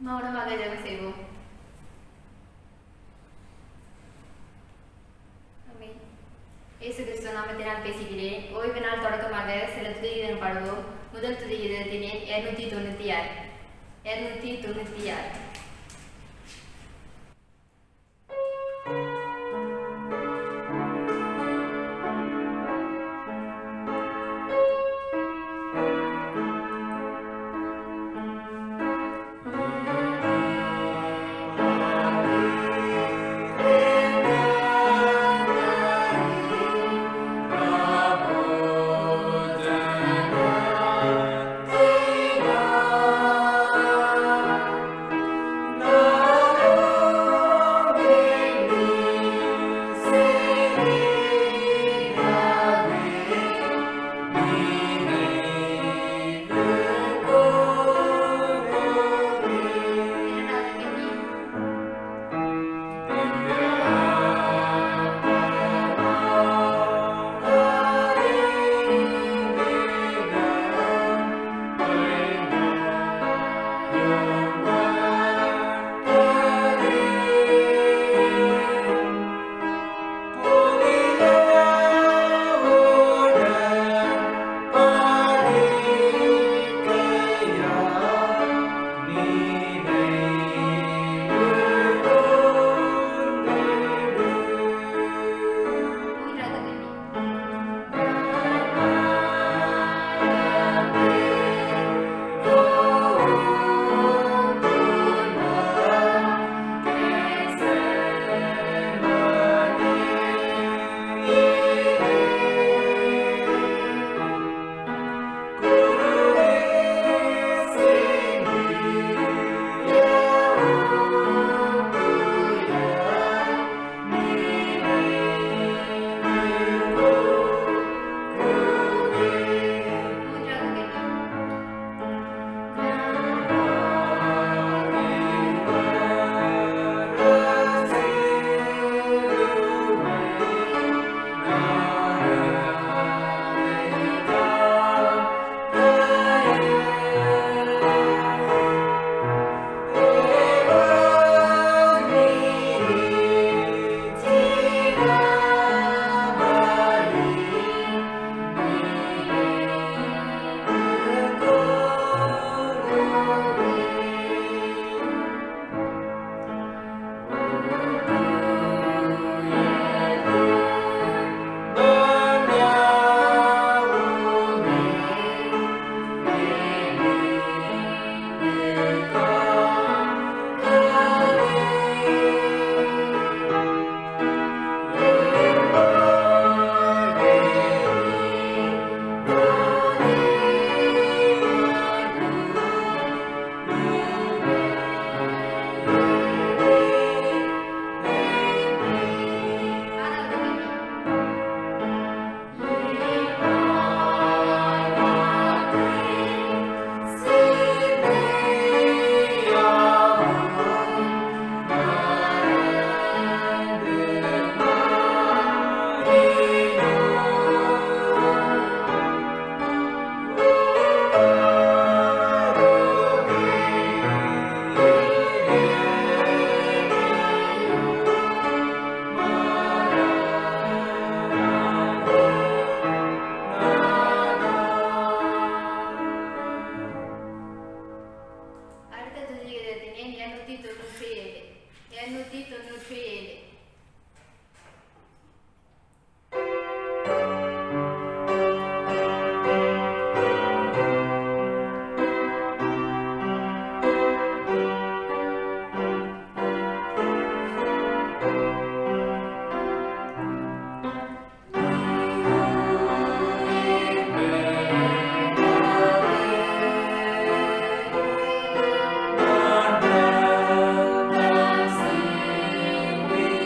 மௌனமாக ஜெபம் செய்வோம் ஆமென். இயேசு கிறிஸ்துவ நாமத்தினால் பேசுகிறேன் ஓய்வு நாள் தொடக்கமாக சில துதிகீதம் பாடுவோம் முதல் துதிகீதத்தின் எண் இருநூத்தி தொண்ணூத்தி ஆறு இருநூத்தி தொண்ணூத்தி ஆறு இரண்டாவது கேள்வி மூன்றாவது கேள்வி மூன்றாவது கேள்வி ஆறாவது கேள்வி அடுத்த துதிகீதத்தின் எண் இருநூத்தி தொண்ணூற்றி ஏழு இருநூத்தி தொண்ணூற்றி ஏழு Thank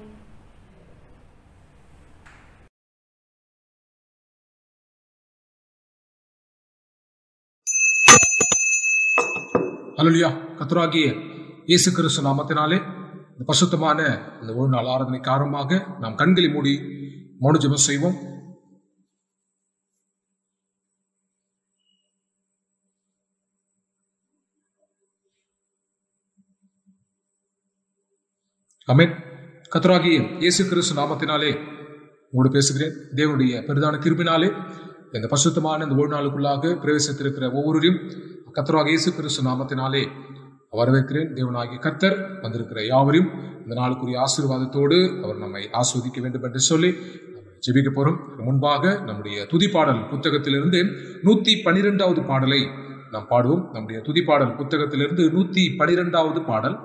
அல்லா கத்துராகிய இயேசு கிறிஸ்து நாமத்தினாலே இந்த பசுத்தமான இந்த ஒரு நாள் ஆராதனைக்கு ஆரம்பமாக நாம் கண்களை மூடி மௌன ஜெபம் செய்வோம் அமேன் கத்துராகிய இயேசு கிறிஸ்து நாமத்தினாலே உங்களோடு பேசுகிறேன் தேவனுடைய பெரிதான கிருபினாலே இந்த பசுத்தமான இந்த ஒரு நாளுக்குள்ளாக பிரவேசித்திருக்கிற ஒவ்வொருவரையும் கத்தராக இயேசு கிறிஸ்து நாமத்தினாலே வரவேற்கிறேன் தேவனாகிய கத்தர் வந்திருக்கிற யாவரையும் இந்த நாளுக்குரிய ஆசீர்வாதத்தோடு அவர் நம்மை ஆஸ்வதிக்க வேண்டும் என்று சொல்லி நம்ம ஜெபிக்க போறோம் முன்பாக நம்முடைய துதிப்பாடல் புத்தகத்திலிருந்து நூத்தி பனிரெண்டாவது பாடலை நாம் பாடுவோம் நம்முடைய துதிப்பாடல் புத்தகத்திலிருந்து நூத்தி பனிரெண்டாவது பாடல்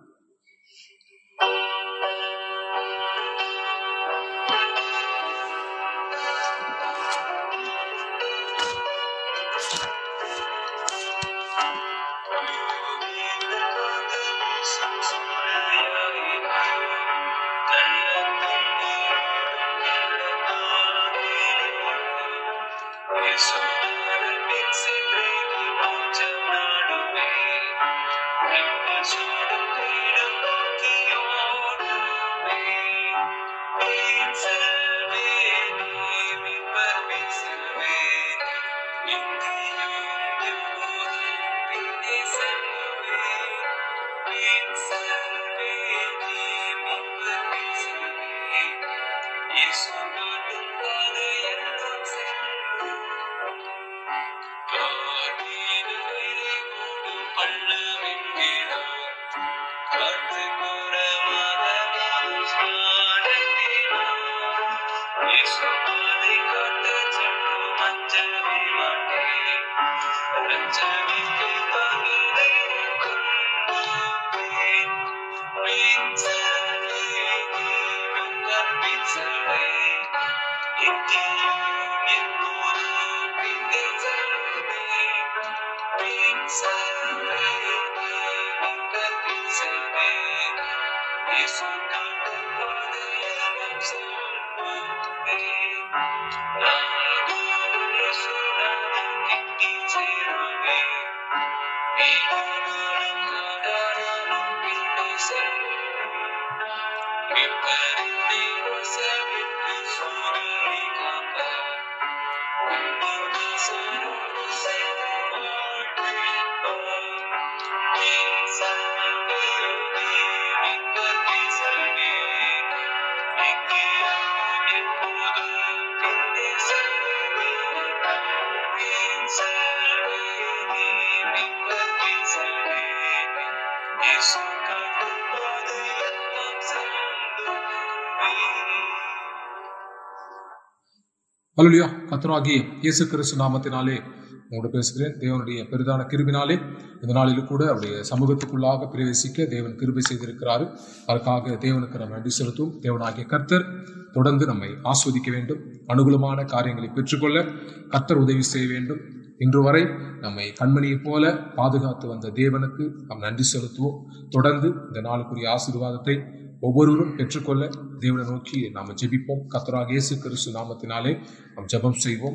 அலுலியா கத்தராகிய இயேசு கிறிஸ்து நாமத்தினாலே உங்களோட பேசுகிறேன் தேவனுடைய பெரிதான கிருபினாலே இந்த நாளிலும் கூட அவருடைய சமூகத்துக்குள்ளாக பிரவேசிக்க தேவன் கிருபை செய்திருக்கிறாரு அதற்காக தேவனுக்கு நம்ம நன்றி செலுத்தும் தேவனாகிய கர்த்தர் தொடர்ந்து நம்மை ஆஸ்வதிக்க வேண்டும் அனுகூலமான காரியங்களை பெற்றுக்கொள்ள கர்த்தர் உதவி செய்ய வேண்டும் இன்று வரை நம்மை கண்மணியைப் போல பாதுகாத்து வந்த தேவனுக்கு நாம் நன்றி செலுத்துவோம் தொடர்ந்து இந்த நாளுக்குரிய ஆசீர்வாதத்தை ஒவ்வொருவரும் பெற்றுக்கொள்ள தேவனை நோக்கி நாம் ஜெபிப்போம் கத்தராக இயேசு கிறிஸ்து நாமத்தினாலே நாம் ஜெபம் செய்வோம்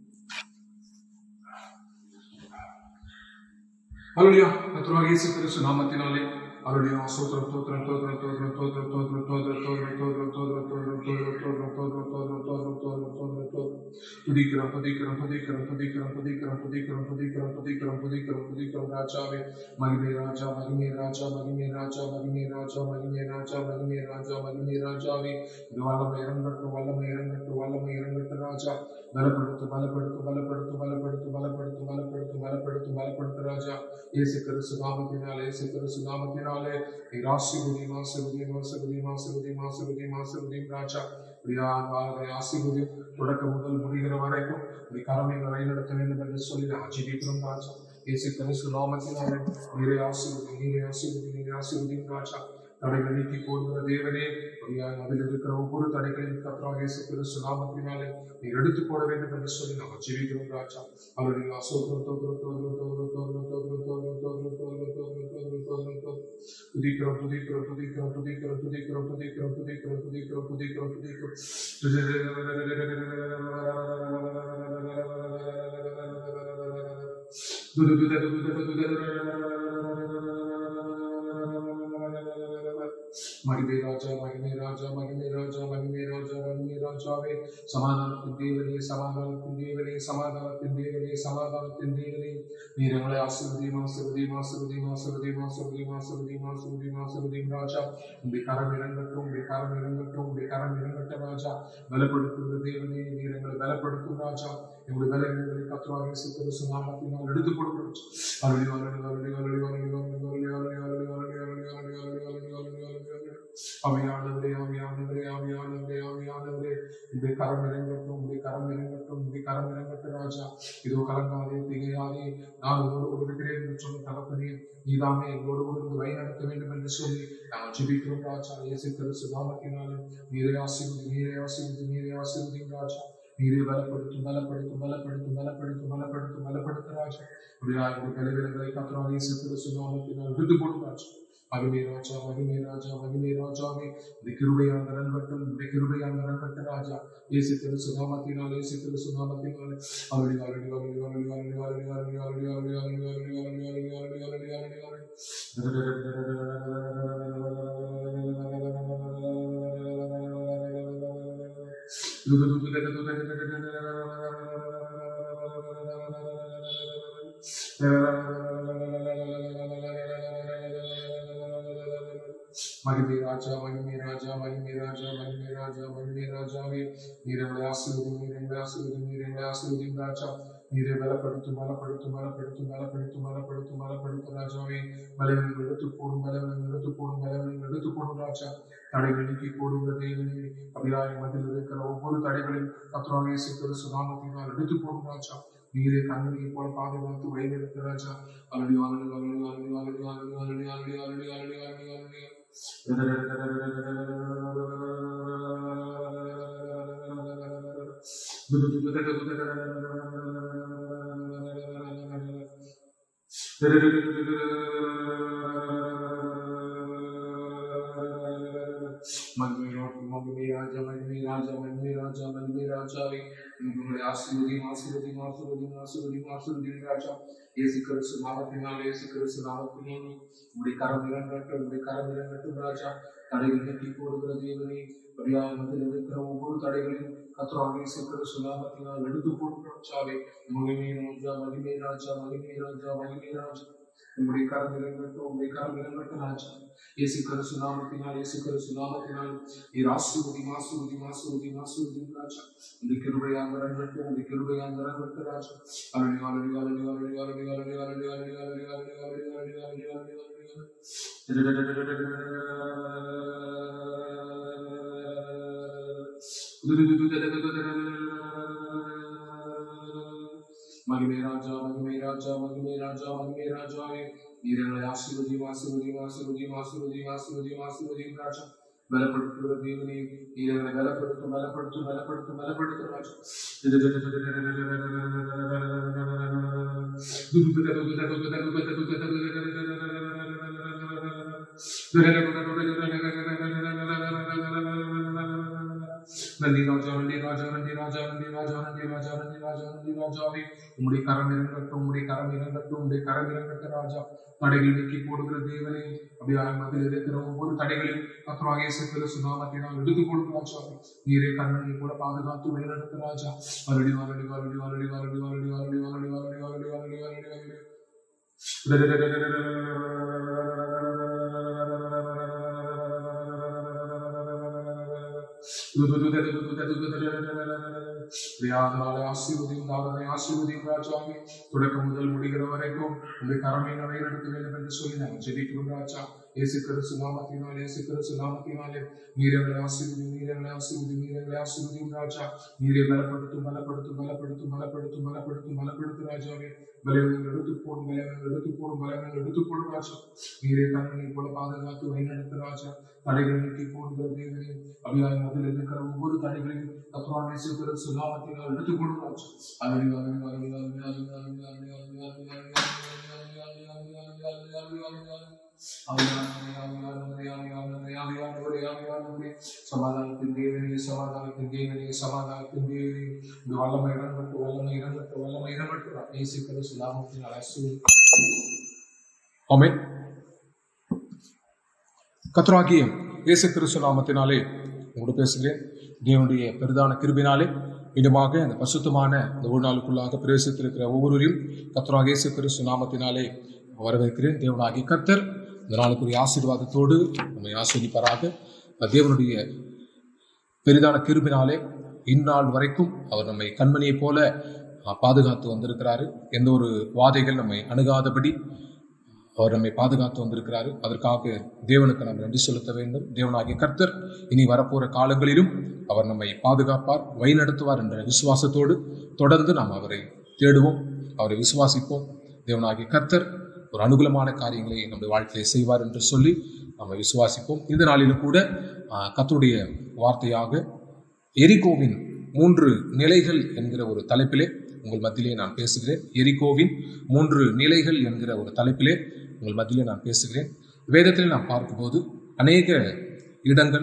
அலுலியா கத்தராக இயேசு கிறிஸ்து நாமத்தினாலே அலுலியா சோத்திரம் தோத்திரம் தோத்திரம் தோத்திரம் தோத்திரம் தோத்திரம் தோத்திரம் தோத்திரம் தோத்திரம் தோத்திரம் தோத்திரம் தோத்திரம் தோத்திரம் தோத்திரம் தோத்திரம் தோத்திரம் தோத்திரம் தோத்திரம் துதிக்கிறோம் துதிக்கிறோம் துதிக்கிறோம் துதிக்கிறோம் துதிக்கிறோம் துதிக்கிறோம் துதிக்கிறோம் துதிக்கிறோம் துதிக்கிறோம் துதிக்கிறோம் ராஜாவே மகிமே ராஜா மகிமே ராஜா மகிமே ராஜா மகிமே ராஜா மகிமே ராஜா மகிமே ராஜா மகிமே ராஜாவே இது வல்லமை இறங்கட்டும் வல்லமை இறங்கட்டும் வல்லமை இறங்கட்டும் ராஜா பலப்படுத்து பலப்படுத்து பலப்படுத்து பலப்படுத்து பலப்படுத்து பலப்படுத்து பலப்படுத்து பலப்படுத்து ராஜா இயேசு கிறிஸ்து நாமத்தினாலே இயேசு கிறிஸ்து நாமத்தினாலே நீர் ஆசீர்வதி ஆசீர்வதி ஆசீர்வதி ஆசீர்வதி ஆசீர்வதி ஆசீர்வதி ராஜா ஆசீர்வதி தொடக்க முதல் முடிகிற வரைக்கும் நீ கரமைகளை வழிநடத்த வேண்டும் என்று சொல்லி நான் ஜெபிக்கிறோம் ராஜா இயேசு கிறிஸ்து நாமத்தினாலே நீரை ஆசீர்வதி நீரை ஆசீர்வதி நீரை ஆசீர்வதி ராஜா தடைகளை நீக்கி போடுகிற தேவனே அதில் இருக்கிற ஒவ்வொரு தடைகளையும் கத்தராக இயேசு கிறிஸ்து நாமத்தினாலே நீ எடுத்து போட வேண்டும் என்று சொல்லி நாம் ஜெபிக்கிறோம் ராஜா அவருடைய அசோகம் தோதுரம் தோதுரம் தோதுரம் தோதுரம் தோதுரம் தோதுரம் தோதுரம் தோதுரம் தோதுரம் தோதுரம் தோதுரம் தோதுரம் துதிக்கிறோம் துதிக்கிறோம் துதிக்கிறோம் துதிக்கிறோம் துதிக்கிறோம் துதிக்கிறோம் துதிக்கிறோம் துதிக்கிறோம் துதிக்கிறோம் துதிக்கிறோம் மகிமை ராஜா மகிமை ராஜா மகிமை ராஜா மகிமை ராஜா மகிமை ராஜாவே சமாதானத்தின் தேவனே சமாதானத்தின் தேவனே சமாதானத்தின் தேவனே சமாதானத்தின் தேவனே நீர் எங்களை ஆசிர்வதியும் ஆசிர்வதியும் ஆசிர்வதியும் ஆசிர்வதியும் ஆசிர்வதியும் ஆசிர்வதியும் ஆசிர்வதியும் ஆசிர்வதியும் ராஜா உடைய கரம் இறங்கட்டும் உடைய கரம் இறங்கட்டும் உடைய கரம் இறங்கட்டும் ராஜா பலப்படுத்துகிற தேவனே நீர் எங்களை பலப்படுத்தும் ராஜா எங்களுடைய பலவீனங்களை கத்துவாக சித்தரு சுனாமத்தினால் எடுத்துக் கொடுக்கிறோம் அருளி அருளி அருளி அருளி அருளி அருளி அருளி அருளி அருளி அருளி அருளி அருளி அருளி அருளி அருளி அருளி அவையானவரே அவையானவரே அவையானவரே அவையானவரே உடைய கரம் இறங்கட்டும் உடைய கரம் இறங்கட்டும் உடைய கரம் இறங்கட்டும் ராஜா இதோ கலங்காதே திகையாதே நான் உங்களோடு கூட இருக்கிறேன் என்று சொன்ன தகப்பனே நீதாமே எங்களோடு கூட இருந்து வழி நடத்த வேண்டும் என்று சொல்லி நாங்கள் ஜெபிக்கிறோம் ராஜா இயேசு கிறிஸ்து நாமத்தினாலே நீரை ஆசீர்வதி நீரை ஆசீர்வதி நீரை ஆசீர்வதி ராஜா நீரை பலப்படுத்தும் பலப்படுத்தும் பலப்படுத்தும் பலப்படுத்தும் பலப்படுத்தும் பலப்படுத்தும் ராஜா அப்படியா எங்களுடைய கலைவிலங்களை கத்திராக இயேசு கிறிஸ்து நாமத்தினால் விருது போடும் ராஜா மகிமே ராஜா மகிமே ராஜா மகிமே ராஜாவே இந்த கிருபையான நண்பட்டும் இந்த கிருபையான நண்பட்ட ராஜா இயேசு கிறிஸ்து நாமத்தினால் இயேசு கிறிஸ்து நாமத்தினால் அருளி அருளி அருளி அருளி அருளி அருளி அருளி அருளி அருளி அருளி அருளி அருளி அருளி அருளி அருளி அருளி மகிமை ராஜா மகிமை ராஜா மகிமை ராஜா மகிமை ராஜா மகிமை ராஜாவே நீரங்களை ஆசிர்வதி நீரங்களை ஆசிர்வதி நீரங்களை ஆசிர்வதி ராஜா நீரை பலப்படுத்தும் பலப்படுத்தும் பலப்படுத்தும் பலப்படுத்தும் பலப்படுத்தும் பலப்படுத்தும் ராஜாவே பலவீனங்கள் எடுத்து போடும் பலவீனங்கள் எடுத்து போடும் பலவீனங்கள் எடுத்து போடும் ராஜா தடைகள் நீக்கி போடுகிற தேவனே அபிராய மத்தியில் இருக்கிற ஒவ்வொரு தடைகளையும் கத்ராவே சித்தர் சுதாமத்தினால் எடுத்து போடும் ராஜா நீரை கண்ணனை போல பாதுகாத்து வழிநடத்த ராஜா அருளி அருளி அருளி அருளி அருளி அருளி அருளி அருளி அருளி அருளி அருளி அருளி மகிமை மகிமை ராஜா மகிமை ராஜா மகிமை ராஜா மகிமை ராஜாவே உங்களுடைய ஆசீர்வதியும் ஆசீர்வதியும் ஆசீர்வதியும் ஆசீர்வதியும் ஆசீர்வதியும் ராஜா இயேசு கிறிஸ்து நாமத்தினால் இயேசு கிறிஸ்து நாமத்தினால் உங்களுடைய கரம் இறங்கட்டும் உங்களுடைய கரம் இறங்கட்டும் ராஜா தடைகள் நீக்கி போடுகிற தேவனே அப்படியாக மத்தியில் இருக்கிற ஒவ்வொரு தடைகளையும் கத்ராக இயேசு கிறிஸ்து நாமத்தினால் எடுத்து போடும் ராஜாவே மகிமை ராஜா மகிமை ராஜா மகிமை ராஜா மகிமை ராஜா உங்களுடைய கரம் இறங்கட்டும் உங்களுடைய கரம் இறங்கட்டும் ராஜா இயேசு கிறிஸ்து நாமத்தினால் இயேசு கிறிஸ்து நாமத்தினால் நீர் ஆசீர்வதி ஆசீர்வதி ஆசீர்வதி ஆசீர்வதி ராஜா இந்த கிருபையாக இறங்கட்டும் இந்த கிருபையாக இறங்கட்டும் ராஜா அருளி அருளி அருளி அருளி அருளி அருளி அருளி அருளி அருளி அருளி அருளி அருளி அருளி அருளி மகிமை ராஜா மகிமை ராஜா மகிமை ராஜா மகிமை ராஜாவே நீர் எங்களை ஆசீர்வதியும் ஆசீர்வதியும் ஆசீர்வதியும் ஆசீர்வதியும் ஆசீர்வதியும் ஆசீர்வதியும் ராஜா பலப்படுத்துகிற தேவனே நீர் எங்களை பலப்படுத்தும் பலப்படுத்தும் பலப்படுத்தும் பலப்படுத்தும் ராஜா நன்றி ராஜா நன்றி ராஜா நன்றி ராஜா நன்றி ராஜா நன்றி ராஜா நன்றி ராஜா நன்றி ராஜாவே உம்முடைய கரம் இறங்கட்டும் உம்முடைய கரம் இறங்கட்டும் உம்முடைய கரம் இறங்கட்டும் ராஜா தடைகள் நீக்கி போடுகிற தேவனே அப்படியாக மத்தியில் இருக்கிற ஒவ்வொரு தடைகளையும் கத்ராக இயேசு சுனாமத்தினால் எடுத்து கொடுக்கும் ராஜா நீரே கண்ணனை கூட பாதுகாத்து வழிநடத்த ராஜா வருடி வருடி வருடி வருடி வருடி வருடி வருடி வருடி வருடி வருடி வருடி வருடி வருடி பிரியாதனாலே ஆசீர்வதியும் தாரனை ஆசீர்வதியும் ராஜாவே தொடக்கம் முதல் முடிகிற வரைக்கும் உங்களுடைய கரமை நடத்த வேண்டும் என்று சொல்லி நாங்கள் ஜெபிக்கிறோம் ராஜா இயேசு கிறிஸ்து நாமத்தினால் இயேசு கிறிஸ்து நாமத்தினாலே நீரங்களை ஆசீர்வதி நீரங்களை ஆசீர்வதி நீரங்களை ஆசீர்வதியும் ராஜா நீரை பலப்படுத்தும் பலப்படுத்தும் பலப்படுத்தும் பலப்படுத்தும் பலப்படுத்தும் பலப்படுத்தும் ராஜாவே பலவீனங்கள் எடுத்து போடும் பலவீனங்கள் எடுத்து போடும் பலவீனங்கள் எடுத்து போடும் ராஜா நீரே கண்ணனை போல பாதுகாத்து வழிநடத்து ராஜா தடைகளை நீக்கி போடுகிற தேவனே அபியாயம் அதில் இருக்கிற ஒவ்வொரு தடைகளையும் கத்ரா இயேசு கிறிஸ்து நாமத்தினால் எடுத்துக் கொடுக்கிறாச்சு சமாதானத்தின் தேவனே சமாதானத்தின் தேவனே சமாதானத்தின் தேவனே இந்த வல்லமை இறங்கட்டு வல்லமை இறங்கட்டு வல்லமை இறங்கட்டு இயேசு கிறிஸ்து நாமத்தினால் அசு ஆமென் கத்ராகிய இயேசு கிறிஸ்து நாமத்தினாலே உங்களோடு பேசுகிறேன் தேவனுடைய பெரிதான கிருபினாலே மீண்டுமாக அந்த பசுத்தமான இந்த ஒரு நாளுக்குள்ளாக பிரவேசித்திருக்கிற ஒவ்வொருவரையும் கத்ராக இயேசு கிறிஸ்து நாமத்தினாலே வரவேற்கிறேன் தேவனாகிய கர்த்தர் இந்த நாளுக்குரிய ஆசீர்வாதத்தோடு நம்மை ஆஸ்வதிப்பாராக தேவனுடைய பெரிதான கிருபினாலே இந்நாள் வரைக்கும் அவர் நம்மை கண்மணியைப் போல அஹ், பாதுகாத்து வந்திருக்கிறாரு எந்த ஒரு வாதைகள் நம்மை அணுகாதபடி அவர் நம்மை பாதுகாத்து வந்திருக்கிறாரு அதற்காக தேவனுக்கு நாம் நன்றி செலுத்த வேண்டும் தேவனாகிய கர்த்தர் இனி வரப்போற காலங்களிலும் அவர் நம்மை பாதுகாப்பார் வழிநடத்துவார் என்ற விசுவாசத்தோடு தொடர்ந்து நாம் அவரை தேடுவோம் அவரை விசுவாசிப்போம் தேவனாகிய கர்த்தர் ஒரு அனுகூலமான காரியங்களை நம்முடைய வாழ்க்கையை செய்வார் என்று சொல்லி நம்ம விசுவாசிப்போம் இந்த நாளிலும் கூட ஆஹ், கர்த்தருடைய வார்த்தையாக எரிகோவின் மூன்று நிலைகள் என்கிற ஒரு தலைப்பிலே உங்கள் மத்தியிலே நான் பேசுகிறேன் எரிகோவின் மூன்று நிலைகள் என்கிற ஒரு தலைப்பிலே உங்கள் மத்தியிலே நான் பேசுகிறேன் வேதத்திலே நாம் பார்க்கும்போது அநேக இடங்கள்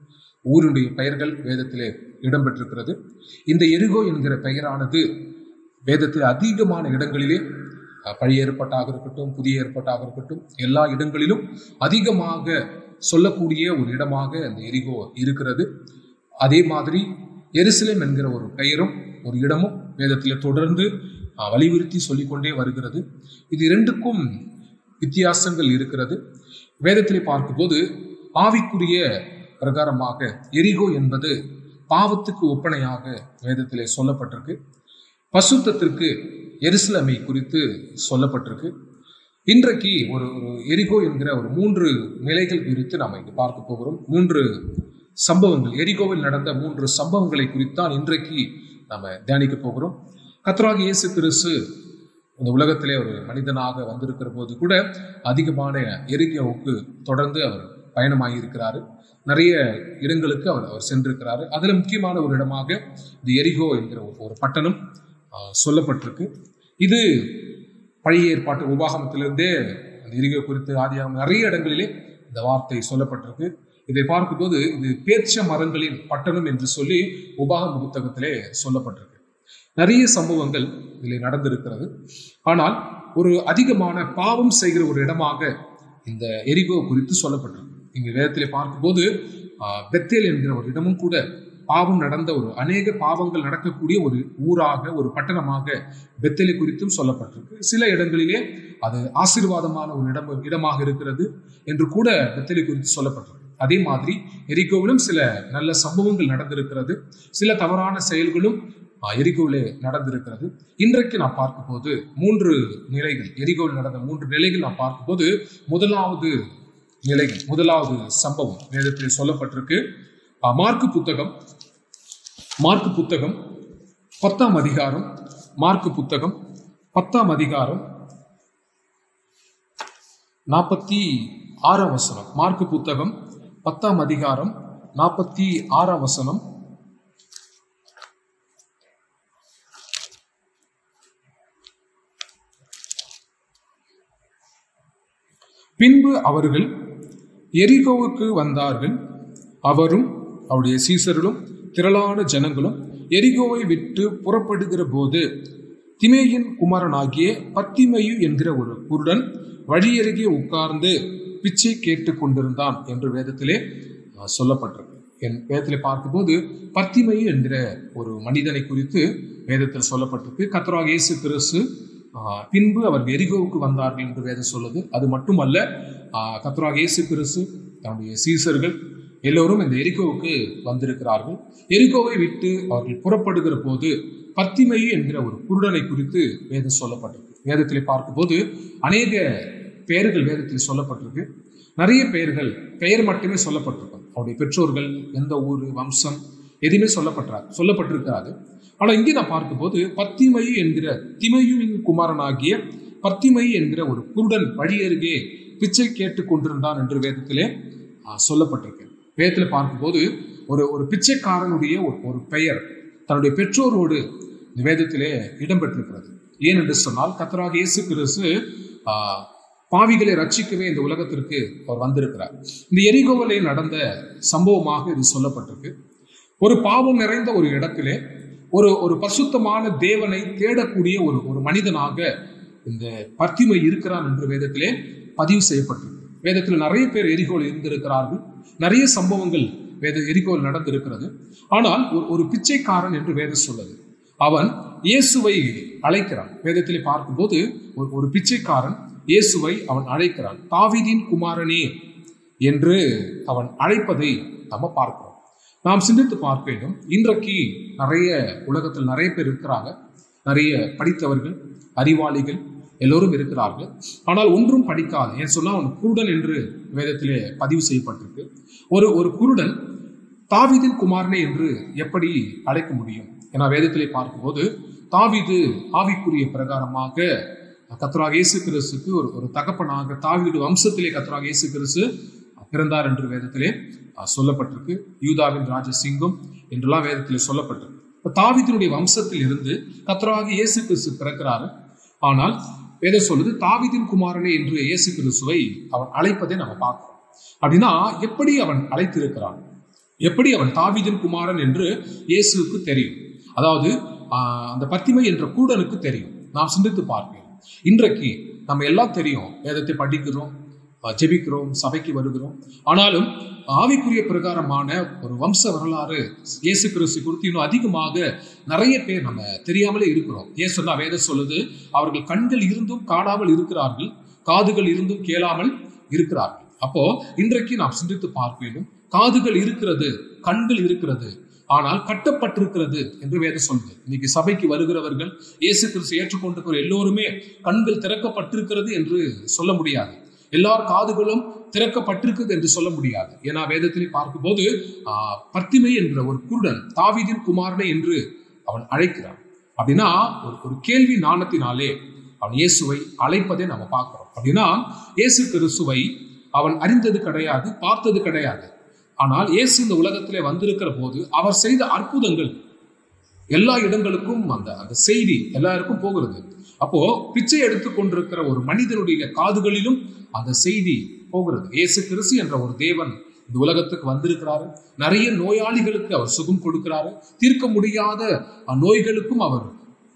ஊருடைய பெயர்கள் வேதத்திலே இடம்பெற்றிருக்கிறது இந்த எரிகோ என்கிற பெயரானது வேதத்தில் அதிகமான இடங்களிலே அஹ், பழைய ஏற்பாட்டாக இருக்கட்டும் புதிய ஏற்பாட்டாக இருக்கட்டும் எல்லா இடங்களிலும் அதிகமாக சொல்லக்கூடிய ஒரு இடமாக அந்த எரிகோ இருக்கிறது அதே மாதிரி எருசலேம் என்கிற ஒரு பெயரும் ஒரு இடமும் வேதத்தில் தொடர்ந்து அஹ், வலியுறுத்தி சொல்லிக்கொண்டே வருகிறது இது இரண்டுக்கும் வித்தியாசங்கள் இருக்கிறது வேதத்திலே பார்க்கும்போது ஆவிக்குரிய பிரகாரமாக எரிகோ என்பது பாவத்துக்கு ஒப்பனையாக வேதத்திலே சொல்லப்பட்டிருக்கு பசுத்தத்திற்கு எருசலேமை குறித்து சொல்லப்பட்டிருக்கு இன்றைக்கு ஒரு ஒரு எரிகோ என்கிற ஒரு மூன்று நிலைகள் குறித்து நாம் இங்கு பார்க்க போகிறோம் மூன்று சம்பவங்கள் எரிகோவில் நடந்த மூன்று சம்பவங்களை குறித்தான் இன்றைக்கு நாம தியானிக்க போகிறோம் கத்ராகி இயேசு கிறிஸ்து இந்த உலகத்திலே ஒரு மனிதனாக வந்திருக்கிற போது கூட அதிகமான எரிகோவுக்கு தொடர்ந்து அவர் பயணமாகியிருக்கிறாரு நிறைய இடங்களுக்கு அவர் அவர் சென்றிருக்கிறாரு அதுல முக்கியமான ஒரு இடமாக இந்த எரிகோ என்கிற ஒரு ஒரு பட்டணம் ஆஹ், சொல்லப்பட்டிருக்கு இது பழைய ஏற்பாட்டு உபாகமத்திலிருந்தே அந்த எரிகோ குறித்து ஆதியாகம் நிறைய இடங்களிலே இந்த வார்த்தை சொல்லப்பட்டிருக்கு இதை பார்க்கும்போது இது பேர்ச்ச மரங்களின் பட்டணம் என்று சொல்லி உபாகம புத்தகத்திலே சொல்லப்பட்டிருக்கு நிறைய சம்பவங்கள் இதில் நடந்திருக்கிறது ஆனால் ஒரு அதிகமான பாவம் செய்கிற ஒரு இடமாக இந்த எரிகோ குறித்து சொல்லப்பட்டிருக்கு இங்க வேதத்திலே பார்க்கும்போது ஆஹ், பெத்தேல் என்கிற ஒரு இடமும் கூட பாவம் நடந்த ஒரு அநேக பாவங்கள் நடக்கக்கூடிய ஒரு ஊராக ஒரு பட்டணமாக பெத்தேலை குறித்தும் சொல்லப்பட்டிருக்கு சில இடங்களிலே அது ஆசீர்வாதமான ஒரு இடம் இடமாக இருக்கிறது என்று கூட பெத்தேலை குறித்து சொல்லப்பட்டிருக்கு அதே மாதிரி எரிகோவிலும் சில நல்ல சம்பவங்கள் நடந்திருக்கிறது சில தவறான செயல்களும் ஆஹ், எரிகோவிலே நடந்திருக்கிறது இன்றைக்கு நான் பார்க்கும்போது மூன்று நிலைகள் எரிகோவில் நடந்த மூன்று நிலைகள் நான் பார்க்கும்போது முதலாவது நிலைகள் முதலாவது சம்பவம் வேதத்தில் சொல்லப்பட்டிருக்கு ஆஹ், மார்க்கு புத்தகம் மார்க்கு புத்தகம் பத்தாம் அதிகாரம் மார்க்கு புத்தகம் பத்தாம் அதிகாரம் நாற்பத்தி ஆறாம் வசனம் மார்க்கு புத்தகம் பத்தாம் அதிகாரம் நாற்பத்தி ஆறாம் வசனம் பின்பு அவர்கள் எரிகோவுக்கு வந்தார்கள் அவரும் அவருடைய சீசர்களும் திரளான ஜனங்களும் எரிகோவை விட்டு புறப்படுகிற போது திமேயின் குமாரனாகிய பத்திமையு என்கிற ஒரு குருடன் வழியருகே உட்கார்ந்து பிச்சை கேட்டுக் கொண்டிருந்தான் என்று வேதத்திலே அஹ், சொல்லப்பட்டிருக்கு என் வேதத்திலே பார்க்கும்போது பத்திமையு என்கிற ஒரு மனிதனை குறித்து வேதத்தில் சொல்லப்பட்டிருக்கு கத்தராக இயேசு கிறிஸ்து ஆஹ், பின்பு அவர் எரிகோவுக்கு வந்தார்கள் என்று வேதம் சொல்லுது அது மட்டுமல்ல ஆஹ், கர்த்தராகிய இயேசு கிறிஸ்து தன்னுடைய சீசர்கள் எல்லோரும் இந்த எரிகோவுக்கு வந்திருக்கிறார்கள் எரிகோவை விட்டு அவர்கள் புறப்படுகிற போது பத்திமையு என்கிற ஒரு குருடனை குறித்து வேதம் சொல்லப்பட்டிருக்கு வேதத்திலே பார்க்கும்போது அநேக பெயர்கள் வேதத்தில் சொல்லப்பட்டிருக்கு நிறைய பெயர்கள் பெயர் மட்டுமே சொல்லப்பட்டிருக்கும் அவருடைய பெற்றோர்கள் எந்த ஊர் வம்சம் எதுவுமே சொல்லப்பட்டா சொல்லப்பட்டிருக்காது ஆனா இங்கே நான் பார்க்கும்போது பத்திமயு என்கிற திமயுவின் குமாரனாகிய பத்திமயு என்கிற ஒரு குருடன் வழி அருகே பிச்சை கேட்டுக் கொண்டிருந்தான் என்று வேதத்திலே ஆஹ், சொல்லப்பட்டிருக்கு வேதத்தில் பார்க்கும்போது ஒரு ஒரு பிச்சைக்காரனுடைய ஒரு ஒரு பெயர் தன்னுடைய பெற்றோரோடு இந்த வேதத்திலே இடம்பெற்றிருக்கிறது ஏன் என்று சொன்னால் கத்தராக இயேசு கிறிஸ்து ஆஹ், பாவிகளை ரட்சிக்கவே இந்த உலகத்திற்கு அவர் வந்திருக்கிறார் இந்த எரிகோவிலே நடந்த சம்பவமாக இது சொல்லப்பட்டிருக்கு ஒரு பாவம் நிறைந்த ஒரு இடத்திலே ஒரு ஒரு பரிசுத்தமான தேவனை தேடக்கூடிய ஒரு ஒரு மனிதனாக இந்த பத்திமை இருக்கிறான் என்று வேதத்திலே பதிவு செய்யப்பட்டிருக்கு வேதத்தில் நிறைய பேர் எரிகோல் இருந்திருக்கிறார்கள் நிறைய சம்பவங்கள் வேத எரிகோல் நடந்திருக்கிறது ஆனால் ஒரு ஒரு பிச்சைக்காரன் என்று வேதம் சொல்லுது அவன் இயேசுவை அழைக்கிறான் வேதத்திலே பார்க்கும்போது ஒரு ஒரு பிச்சைக்காரன் இயேசுவை அவன் அழைக்கிறான் தாவீதின் குமாரனே என்று அவன் அழைப்பதை நம்ம பார்க்கிறோம் நாம் சிந்தித்து பார்க்க வேண்டும் இன்றைக்கு நிறைய உலகத்தில் நிறைய பேர் இருக்கிறாங்க நிறைய படித்தவர்கள் அறிவாளிகள் எல்லோரும் இருக்கிறார்கள் ஆனால் ஒன்றும் படிக்காது ஏன் சொன்னா அவன் குருடன் என்று வேதத்திலே பதிவு செய்யப்பட்டிருக்கு ஒரு ஒரு குருடன் தாவீதின் குமாரனே என்று எப்படி அழைக்க முடியும் ஏன்னா வேதத்திலே பார்க்கும்போது தாவீது ஆவிக்குரிய பிரகாரமாக கத்தராக இயேசு கிறிஸ்துக்கு ஒரு ஒரு தகப்பனாக தாவீது வம்சத்திலே கத்தராக இயேசு கிறிஸ்து பிறந்தார் என்று வேதத்திலே அஹ், சொல்லப்பட்டிருக்கு யூதாவின் ராஜசிங்கம் என்றெல்லாம் வேதத்திலே சொல்லப்பட்டிருக்கு இப்ப தாவீதினுடைய வம்சத்தில் இருந்து கத்தராக இயேசு கிறிஸ்து பிறக்கிறாரு ஆனால் வேதம் சொல்லுது தாவீதின் குமாரனே என்று இயேசு கிறிஸ்துவை அவன் அழைப்பதை நம்ம பார்க்கிறோம் அப்படின்னா எப்படி அவன் அழைத்திருக்கிறான் எப்படி அவன் தாவீதின் குமாரன் என்று இயேசுவுக்கு தெரியும் அதாவது ஆஹ், அந்த பத்திமை என்ற கூடனுக்கு தெரியும் நாம் சிந்தித்து பார்ப்போம் இன்றைக்கு நம்ம எல்லாம் தெரியும் வேதத்தை படிக்கிறோம் ஆஹ், ஜெபிக்கிறோம் சபைக்கு வருகிறோம் ஆனாலும் ஆவிக்குரிய பிரகாரமான ஒரு வம்ச வரலாறு இயேசு கிறிஸ்து குறித்து இன்னும் அதிகமாக நிறைய பேர் நம்ம தெரியாமலே இருக்கிறோம் ஏன் சொன்னா வேதம் சொல்லுது அவர்கள் கண்கள் இருந்தும் காணாமல் இருக்கிறார்கள் காதுகள் இருந்தும் கேளாமல் இருக்கிறார்கள் அப்போ இன்றைக்கு நாம் சிந்தித்து பார்க்க வேண்டும் காதுகள் இருக்கிறது கண்கள் இருக்கிறது ஆனால் கட்டப்பட்டிருக்கிறது என்று வேதம் சொல்லுது இன்னைக்கு சபைக்கு வருகிறவர்கள் இயேசு கிறிஸ்து ஏற்றுக்கொண்டிருக்கிற எல்லோருமே கண்கள் திறக்கப்பட்டிருக்கிறது என்று சொல்ல முடியாது எல்லார் காதுகளும் திறக்கப்பட்டிருக்குது என்று சொல்ல முடியாது ஏன்னா வேதத்திலே பார்க்கும்போது ஆஹ், பத்திமை என்ற ஒரு குருடன் தாவீதின் குமாரனை என்று அவன் அழைக்கிறான் அப்படின்னா ஒரு ஒரு கேள்வி நாணத்தினாலே அவன் இயேசுவை அழைப்பதை நம்ம பார்க்கிறோம் அப்படின்னா இயேசு கிறிஸ்துவை அவன் அறிந்தது கிடையாது பார்த்தது கிடையாது ஆனால் இயேசு இந்த உலகத்திலே வந்திருக்கிற போது அவர் செய்த அற்புதங்கள் எல்லா இடங்களுக்கும் அந்த அந்த செய்தி எல்லாருக்கும் போகிறது அப்போ பிச்சை எடுத்துக் கொண்டிருக்கிற ஒரு மனிதனுடைய காதுகளிலும் அந்த செய்தி போகிறது இயேசு கிறிஸ்து என்ற ஒரு தேவன் இந்த உலகத்துக்கு வந்திருக்கிறாரு நிறைய நோயாளிகளுக்கு அவர் சுகம் கொடுக்கிறாரு தீர்க்க முடியாத அஹ், நோய்களுக்கும் அவர்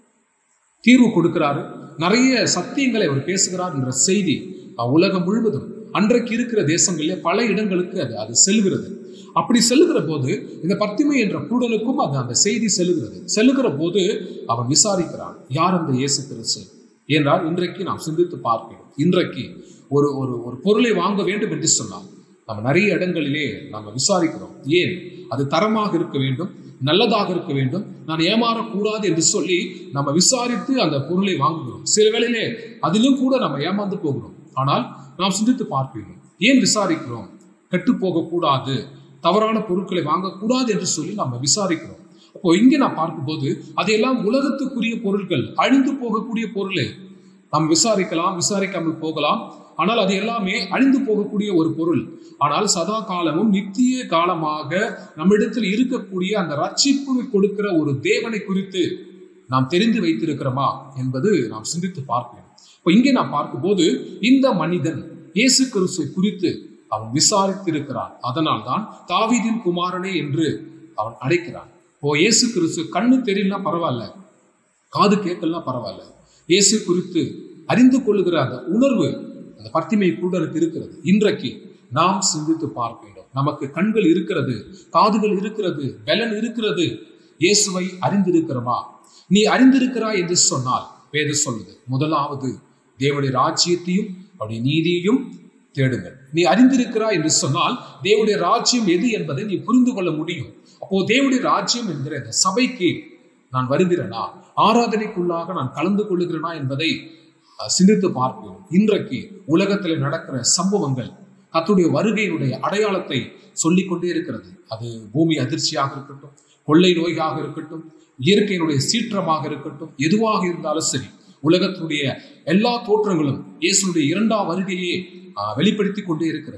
தீர்வு கொடுக்கிறாரு நிறைய சத்தியங்களை அவர் பேசுகிறார் என்ற செய்தி அஹ், உலகம் முழுவதும் அன்றைக்கு இருக்கிற தேசங்களிலே பல இடங்களுக்கு அது அது செல்கிறது அப்படி செல்லுகிற போது இந்த பத்திமை என்ற கூடலுக்கும் அது அந்த செய்தி செல்லுகிறது செல்லுகிற போது அவன் விசாரிக்கிறான் யார் அந்த இயேசு கிறிஸ்து என்றால் இன்றைக்கு நாம் சிந்தித்து பார்க்கிறோம் இன்றைக்கு ஒரு ஒரு ஒரு பொருளை வாங்க வேண்டும் என்று சொன்னால் நம்ம நிறைய இடங்களிலே நம்ம விசாரிக்கிறோம் ஏன் அது தரமாக இருக்க வேண்டும் நல்லதாக இருக்க வேண்டும் நான் ஏமாறக்கூடாது என்று சொல்லி நம்ம விசாரித்து அந்த பொருளை வாங்குகிறோம் சில வேளையிலே அதிலும் கூட நம்ம ஏமாந்து போகிறோம் ஆனால் நாம் சிந்தித்து பார்க்கிறோம் ஏன் விசாரிக்கிறோம் கெட்டு போகக்கூடாது தவறான பொருட்களை வாங்கக்கூடாது என்று சொல்லி நம்ம விசாரிக்கிறோம் அப்போ இங்கே நான் பார்க்கும்போது அதையெல்லாம் உலகத்துக்குரிய பொருட்கள் அழிந்து போகக்கூடிய பொருளை நாம் விசாரிக்கலாம் விசாரிக்காமல் போகலாம் ஆனால் அது எல்லாமே அழிந்து போகக்கூடிய ஒரு பொருள் ஆனால் சதா காலமும் நித்திய காலமாக நம்மிடத்தில் இருக்கக்கூடிய அந்த ரட்சிப்பு கொடுக்கிற ஒரு தேவனை குறித்து நாம் தெரிந்து வைத்திருக்கிறோமா என்பது நாம் சிந்தித்து பார்க்கிறோம் இப்போ இங்கே நாம் பார்க்கும்போது இந்த மனிதன் இயேசு கிறிஸ்துவை குறித்து அவன் விசாரித்திருக்கிறான் அதனால்தான் தாவீதின் குமாரனே என்று அவன் அழைக்கிறான் ஓ இயேசு கிறிஸ்து கண்ணு தெரியலனா பரவாயில்ல காது கேட்கலாம் பரவாயில்ல இயேசு குறித்து அறிந்து கொள்ளுகிற அந்த உணர்வு அந்த பத்திமை கூடலுக்கு இருக்கிறது இன்றைக்கு நாம் சிந்தித்து பார்க்க வேண்டும் நமக்கு கண்கள் இருக்கிறது காதுகள் இருக்கிறது பலன் இருக்கிறது இயேசுவை அறிந்திருக்கிறோமா நீ அறிந்திருக்கிறாய் என்று சொன்னால் வேத சொல்லுது முதலாவது தேவனுடைய ராஜ்யத்தையும் அவருடைய நீதியையும் தேடுங்கள் நீ அறிந்திருக்கிறாய் என்று சொன்னால் தேவனுடைய ராஜ்யம் எது என்பதை நீ புரிந்து கொள்ள முடியும் அப்போ தேவனுடைய ராஜ்யம் என்கிற இந்த சபைக்கு நான் வருகிறேனா ஆராதனைக்குள்ளாக நான் கலந்து கொள்ளுகிறேனா என்பதை அஹ், சிந்தித்து பார்ப்போம் இன்றைக்கு உலகத்தில் நடக்கிற சம்பவங்கள் கர்த்தருடைய வருகையினுடைய அடையாளத்தை சொல்லிக் கொண்டே இருக்கிறது அது பூமி அதிர்ச்சியாக இருக்கட்டும் கொள்ளை நோயாக இருக்கட்டும் இயற்கையினுடைய சீற்றமாக இருக்கட்டும் எதுவாக இருந்தாலும் சரி உலகத்தினுடைய எல்லா தோற்றங்களும் இயேசுடைய இரண்டாம் வருகையே ஆஹ், வெளிப்படுத்தி கொண்டே இருக்கிறது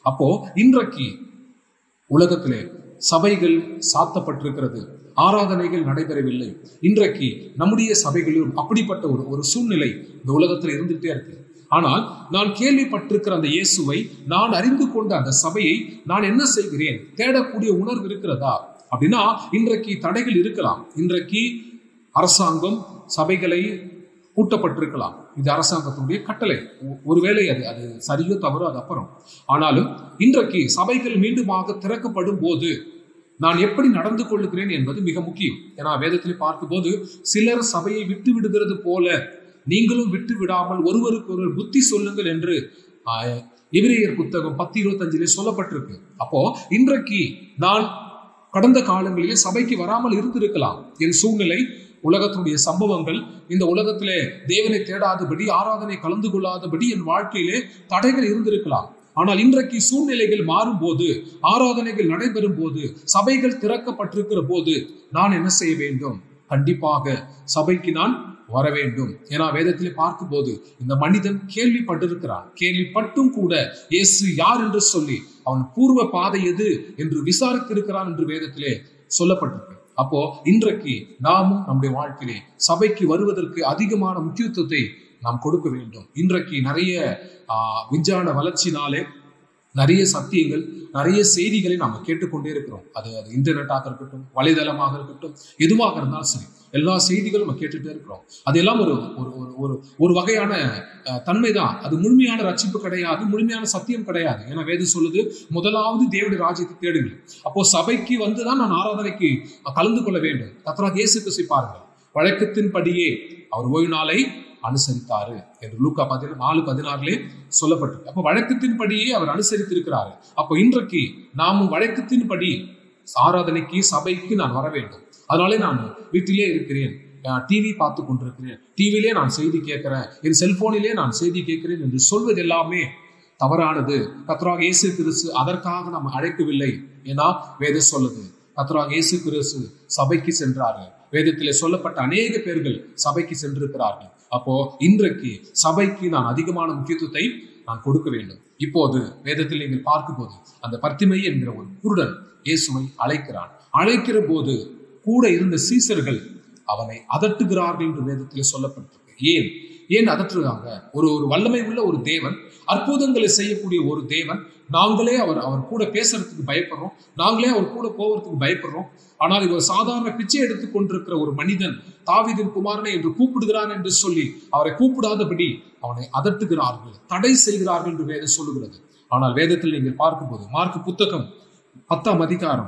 அப்போ இன்றைக்கு உலகத்திலே சபைகள் சாத்தப்பட்டிருக்கிறது ஆராதனைகள் நடைபெறவில்லை இன்றைக்கு நம்முடைய சபைகளிலும் அப்படிப்பட்ட ஒரு ஒரு சூழ்நிலை இந்த உலகத்தில் இருந்துகிட்டே இருக்கு ஆனால் நான் கேள்விப்பட்டிருக்கிற அந்த இயேசுவை நான் அறிந்து கொண்ட அந்த சபையை நான் என்ன செய்கிறேன் தேடக்கூடிய உணர்வு இருக்கிறதா அப்படின்னா இன்றைக்கு தடைகள் இருக்கலாம் இன்றைக்கு அரசாங்கம் சபைகளை கூட்டப்பட்டிருக்கலாம் இது அரசாங்கத்தினுடைய கட்டளை ஒ- ஒருவேளை அது அது சரியோ தவறோ அது அப்புறம் ஆனாலும் இன்றைக்கு சபைகள் மீண்டுமாக திறக்கப்படும் போது நான் எப்படி நடந்து கொள்ளுகிறேன் என்பது மிக முக்கியம் ஏன்னா வேதத்தில் பார்க்கும்போது சிலர் சபையை விட்டு விடுகிறது போல நீங்களும் விட்டு விடாமல் ஒருவருக்கு ஒருவர் புத்தி சொல்லுங்கள் என்று ஆஹ், எபிரேயர் புத்தகம் பத்து இருபத்தஞ்சிலே சொல்லப்பட்டிருக்கு அப்போ இன்றைக்கு நான் கடந்த காலங்களிலே சபைக்கு வராமல் இருந்திருக்கலாம் என் சூழ்நிலை உலகத்தினுடைய சம்பவங்கள் இந்த உலகத்திலே தேவனை தேடாதபடி ஆராதனை கலந்து கொள்ளாதபடி என் வாழ்க்கையிலே தடைகள் இருந்திருக்கலாம் ஆனால் இன்றைக்கு சூழ்நிலைகள் மாறும்போது ஆராதனைகள் நடைபெறும் போது சபைகள் திறக்கப்பட்டிருக்கிற போது நான் என்ன செய்ய வேண்டும் கண்டிப்பாக சபைக்கு நான் வர வேண்டும் ஏன்னா வேதத்திலே பார்க்கும்போது இந்த மனிதன் கேள்விப்பட்டிருக்கிறான் கேள்விப்பட்டும் கூட இயேசு யார் என்று சொல்லி அவன் பூர்வ பாதை எது என்று விசாரித்திருக்கிறான் என்று வேதத்திலே சொல்லப்பட்டிருக்கு அப்போ இன்றைக்கு நாமும் நம்முடைய வாழ்க்கையிலே சபைக்கு வருவதற்கு அதிகமான முக்கியத்துவத்தை நாம் கொடுக்க வேண்டும் இன்றைக்கு நிறைய ஆஹ், விஞ்ஞான வளர்ச்சினாலே நிறைய சத்தியங்கள் நிறைய செய்திகளை நாம கேட்டுக்கொண்டே இருக்கிறோம் அது அது இன்டர்நெட்டாக இருக்கட்டும் வலைதளமாக இருக்கட்டும் எதுவாக இருந்தாலும் சரி எல்லா செய்திகளும் நம்ம கேட்டுட்டே இருக்கிறோம் அதெல்லாம் ஒரு ஒரு ஒரு ஒரு ஒரு வகையான அஹ், தன்மைதான் அது முழுமையான ரட்சிப்பு கிடையாது முழுமையான சத்தியம் கிடையாது ஏன்னா வேதம் சொல்லுது முதலாவது தேவனுடைய ராஜ்யத்தை தேடுங்கள் அப்போ சபைக்கு வந்துதான் நான் ஆராதனைக்கு கலந்து கொள்ள வேண்டும் கத்தராக இயேசு கிறிஸ்து பாருங்கள் வழக்கத்தின்படியே அவர் ஓய்வு நாளை அனுசரித்தாரு என்று லூக்கா பதின நாலு பதினாறுலே சொல்லப்பட்டிருக்கு அப்போ வழக்கத்தின்படியே அவர் அனுசரித்திருக்கிறாரு அப்போ இன்றைக்கு நாமும் வழக்கத்தின்படி ஆராதனைக்கு சபைக்கு நான் வர வேண்டும் அதனாலே நான் வீட்டிலே இருக்கிறேன் டிவி பார்த்து கொண்டிருக்கிறேன் டிவிலே நான் செய்தி கேட்கிறேன் என் செல்போனிலே நான் செய்தி கேட்கிறேன் என்று சொல்வது எல்லாமே தவறானது கத்ராக இயேசு கிறிஸ்து அதற்காக நம்ம அழைக்கவில்லை ஏன்னா வேதம் சொல்லுது கத்ராக இயேசு கிறிஸ்து சபைக்கு சென்றார்கள் வேதத்திலே சொல்லப்பட்ட அநேக பேர்கள் சபைக்கு சென்றிருக்கிறார்கள் அப்போ இன்றைக்கு சபைக்கு நான் அதிகமான முக்கியத்துவத்தை நான் கொடுக்க வேண்டும் இப்போது வேதத்தில் நீங்கள் பார்க்கும்போது அந்த பர்த்திமை என்கிற ஒரு குருடன் இயேசுவை அழைக்கிறான் அழைக்கிற போது கூட இருந்த சீசர்கள் அவனை அதட்டுகிறார்கள் என்று வேதத்தில் சொல்லப்பட்டிருக்கு ஏன் ஏன் அதட்டுறாங்க ஒரு ஒரு வல்லமை உள்ள ஒரு தேவன் அற்புதங்களை செய்யக்கூடிய ஒரு தேவன் நாங்களே அவர் அவர் கூட பேசுறதுக்கு பயப்படுறோம் நாங்களே அவர் கூட போவதற்கு பயப்படுறோம் ஆனால் இவர் சாதாரண பிச்சை எடுத்துக் கொண்டிருக்கிற ஒரு மனிதன் தாவீதின் குமாரனை என்று கூப்பிடுகிறான் என்று சொல்லி அவரை கூப்பிடாதபடி அவனை அதட்டுகிறார்கள் தடை செய்கிறார்கள் என்று வேதம் சொல்லுகிறது ஆனால் வேதத்தில் நீங்கள் பார்க்கும்போது மார்க் புத்தகம் பத்தாம் அதிகாரம்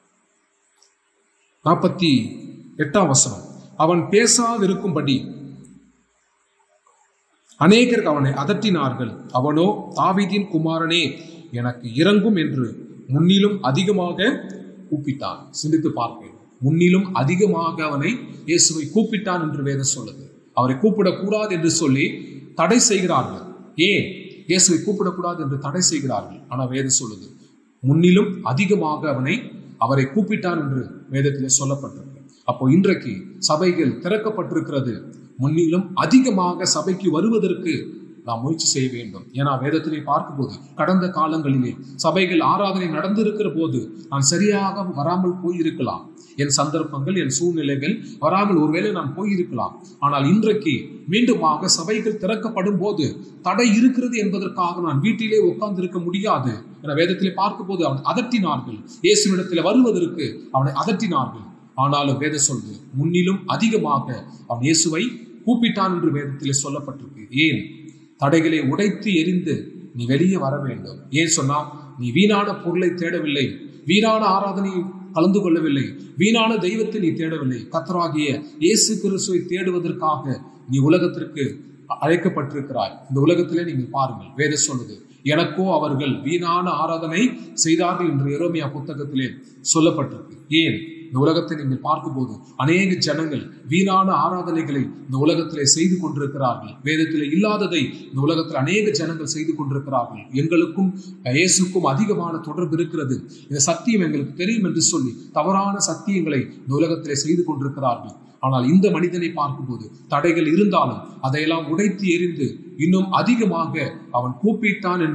நாற்பத்தி எட்டாம் வசனம் அவன் பேசாதிருக்கும்படி அநேகர் அவனை அதட்டினார்கள் அவனோ தாவீதின் குமாரனே எனக்கு இறங்கும் என்று முன்னிலும் அதிகமாக கூப்பிட்டான் சிந்தித்து பார்ப்பேன் முன்னிலும் அதிகமாக அவனை இயேசுவை கூப்பிட்டான் என்று வேதம் சொல்லுது அவரை கூப்பிடக்கூடாது என்று சொல்லி தடை செய்கிறார்கள் ஏன் இயேசுவை கூப்பிடக்கூடாது என்று தடை செய்கிறார்கள் ஆனால் வேதம் சொல்லுது முன்னிலும் அதிகமாக அவனை அவரை கூப்பிட்டான் என்று வேதத்திலே சொல்லப்பட்டிருக்கு அப்போ இன்றைக்கு சபைகள் திறக்கப்பட்டிருக்கிறது முன்னிலும் அதிகமாக சபைக்கு வருவதற்கு நாம் முயற்சி செய்ய வேண்டும் ஏன்னா வேதத்திலே பார்க்கும்போது கடந்த காலங்களிலே சபைகள் ஆராதனை நடந்திருக்கிற போது நான் சரியாக வராமல் போயிருக்கலாம் என் சந்தர்ப்பங்கள் என் சூழ்நிலைகள் வராமல் ஒருவேளை நான் போயிருக்கலாம் ஆனால் இன்றைக்கு மீண்டுமாக சபைகள் திறக்கப்படும் போது தடை இருக்கிறது என்பதற்காக நான் வீட்டிலே உட்கார்ந்து இருக்க முடியாது என வேதத்திலே பார்க்கும்போது அவன் அதட்டினார்கள் இயேசுவிடத்தில் வருவதற்கு அவனை அதட்டினார்கள் ஆனாலும் வேத சொல்து முன்னிலும் அதிகமாக அவன் இயேசுவை கூப்பிட்டான் என்று வேதத்திலே சொல்லப்பட்டிருக்கு ஏன் தடைகளை உடைத்து எரிந்து நீ வெளியே வர வேண்டும் ஏன் சொன்னா நீ வீணான பொருளை தேடவில்லை வீணான ஆராதனையை கலந்து கொள்ளவில்லை வீணான தெய்வத்தை நீ தேடவில்லை கத்தராகிய இயேசு கிறிஸ்துவை தேடுவதற்காக நீ உலகத்திற்கு அழைக்கப்பட்டிருக்கிறாய் இந்த உலகத்திலே நீங்கள் பாருங்கள் வேத சொல்லுது எனக்கோ அவர்கள் வீணான ஆராதனை செய்தார்கள் என்று எரோமியா புத்தகத்திலே சொல்லப்பட்டிருக்கு ஏன் இந்த உலகத்தை நீங்கள் பார்க்கும்போது அநேக ஜனங்கள் வீணான ஆராதனைகளை இந்த உலகத்திலே செய்து கொண்டிருக்கிறார்கள் வேதத்திலே இல்லாததை இந்த உலகத்தில் அநேக ஜனங்கள் செய்து கொண்டிருக்கிறார்கள் எங்களுக்கும் இயேசுக்கும் அதிகமான தொடர்பு இருக்கிறது இந்த சத்தியம் எங்களுக்கு தெரியும் என்று சொல்லி தவறான சத்தியங்களை இந்த உலகத்திலே செய்து கொண்டிருக்கிறார்கள் ஆனால் இந்த மனிதனை பார்க்கும்போது தடைகள் இருந்தாலும் அதையெல்லாம் உடைத்து எரிந்து இன்னும் அதிகமாக அவன் கூப்பிட்டான் என்று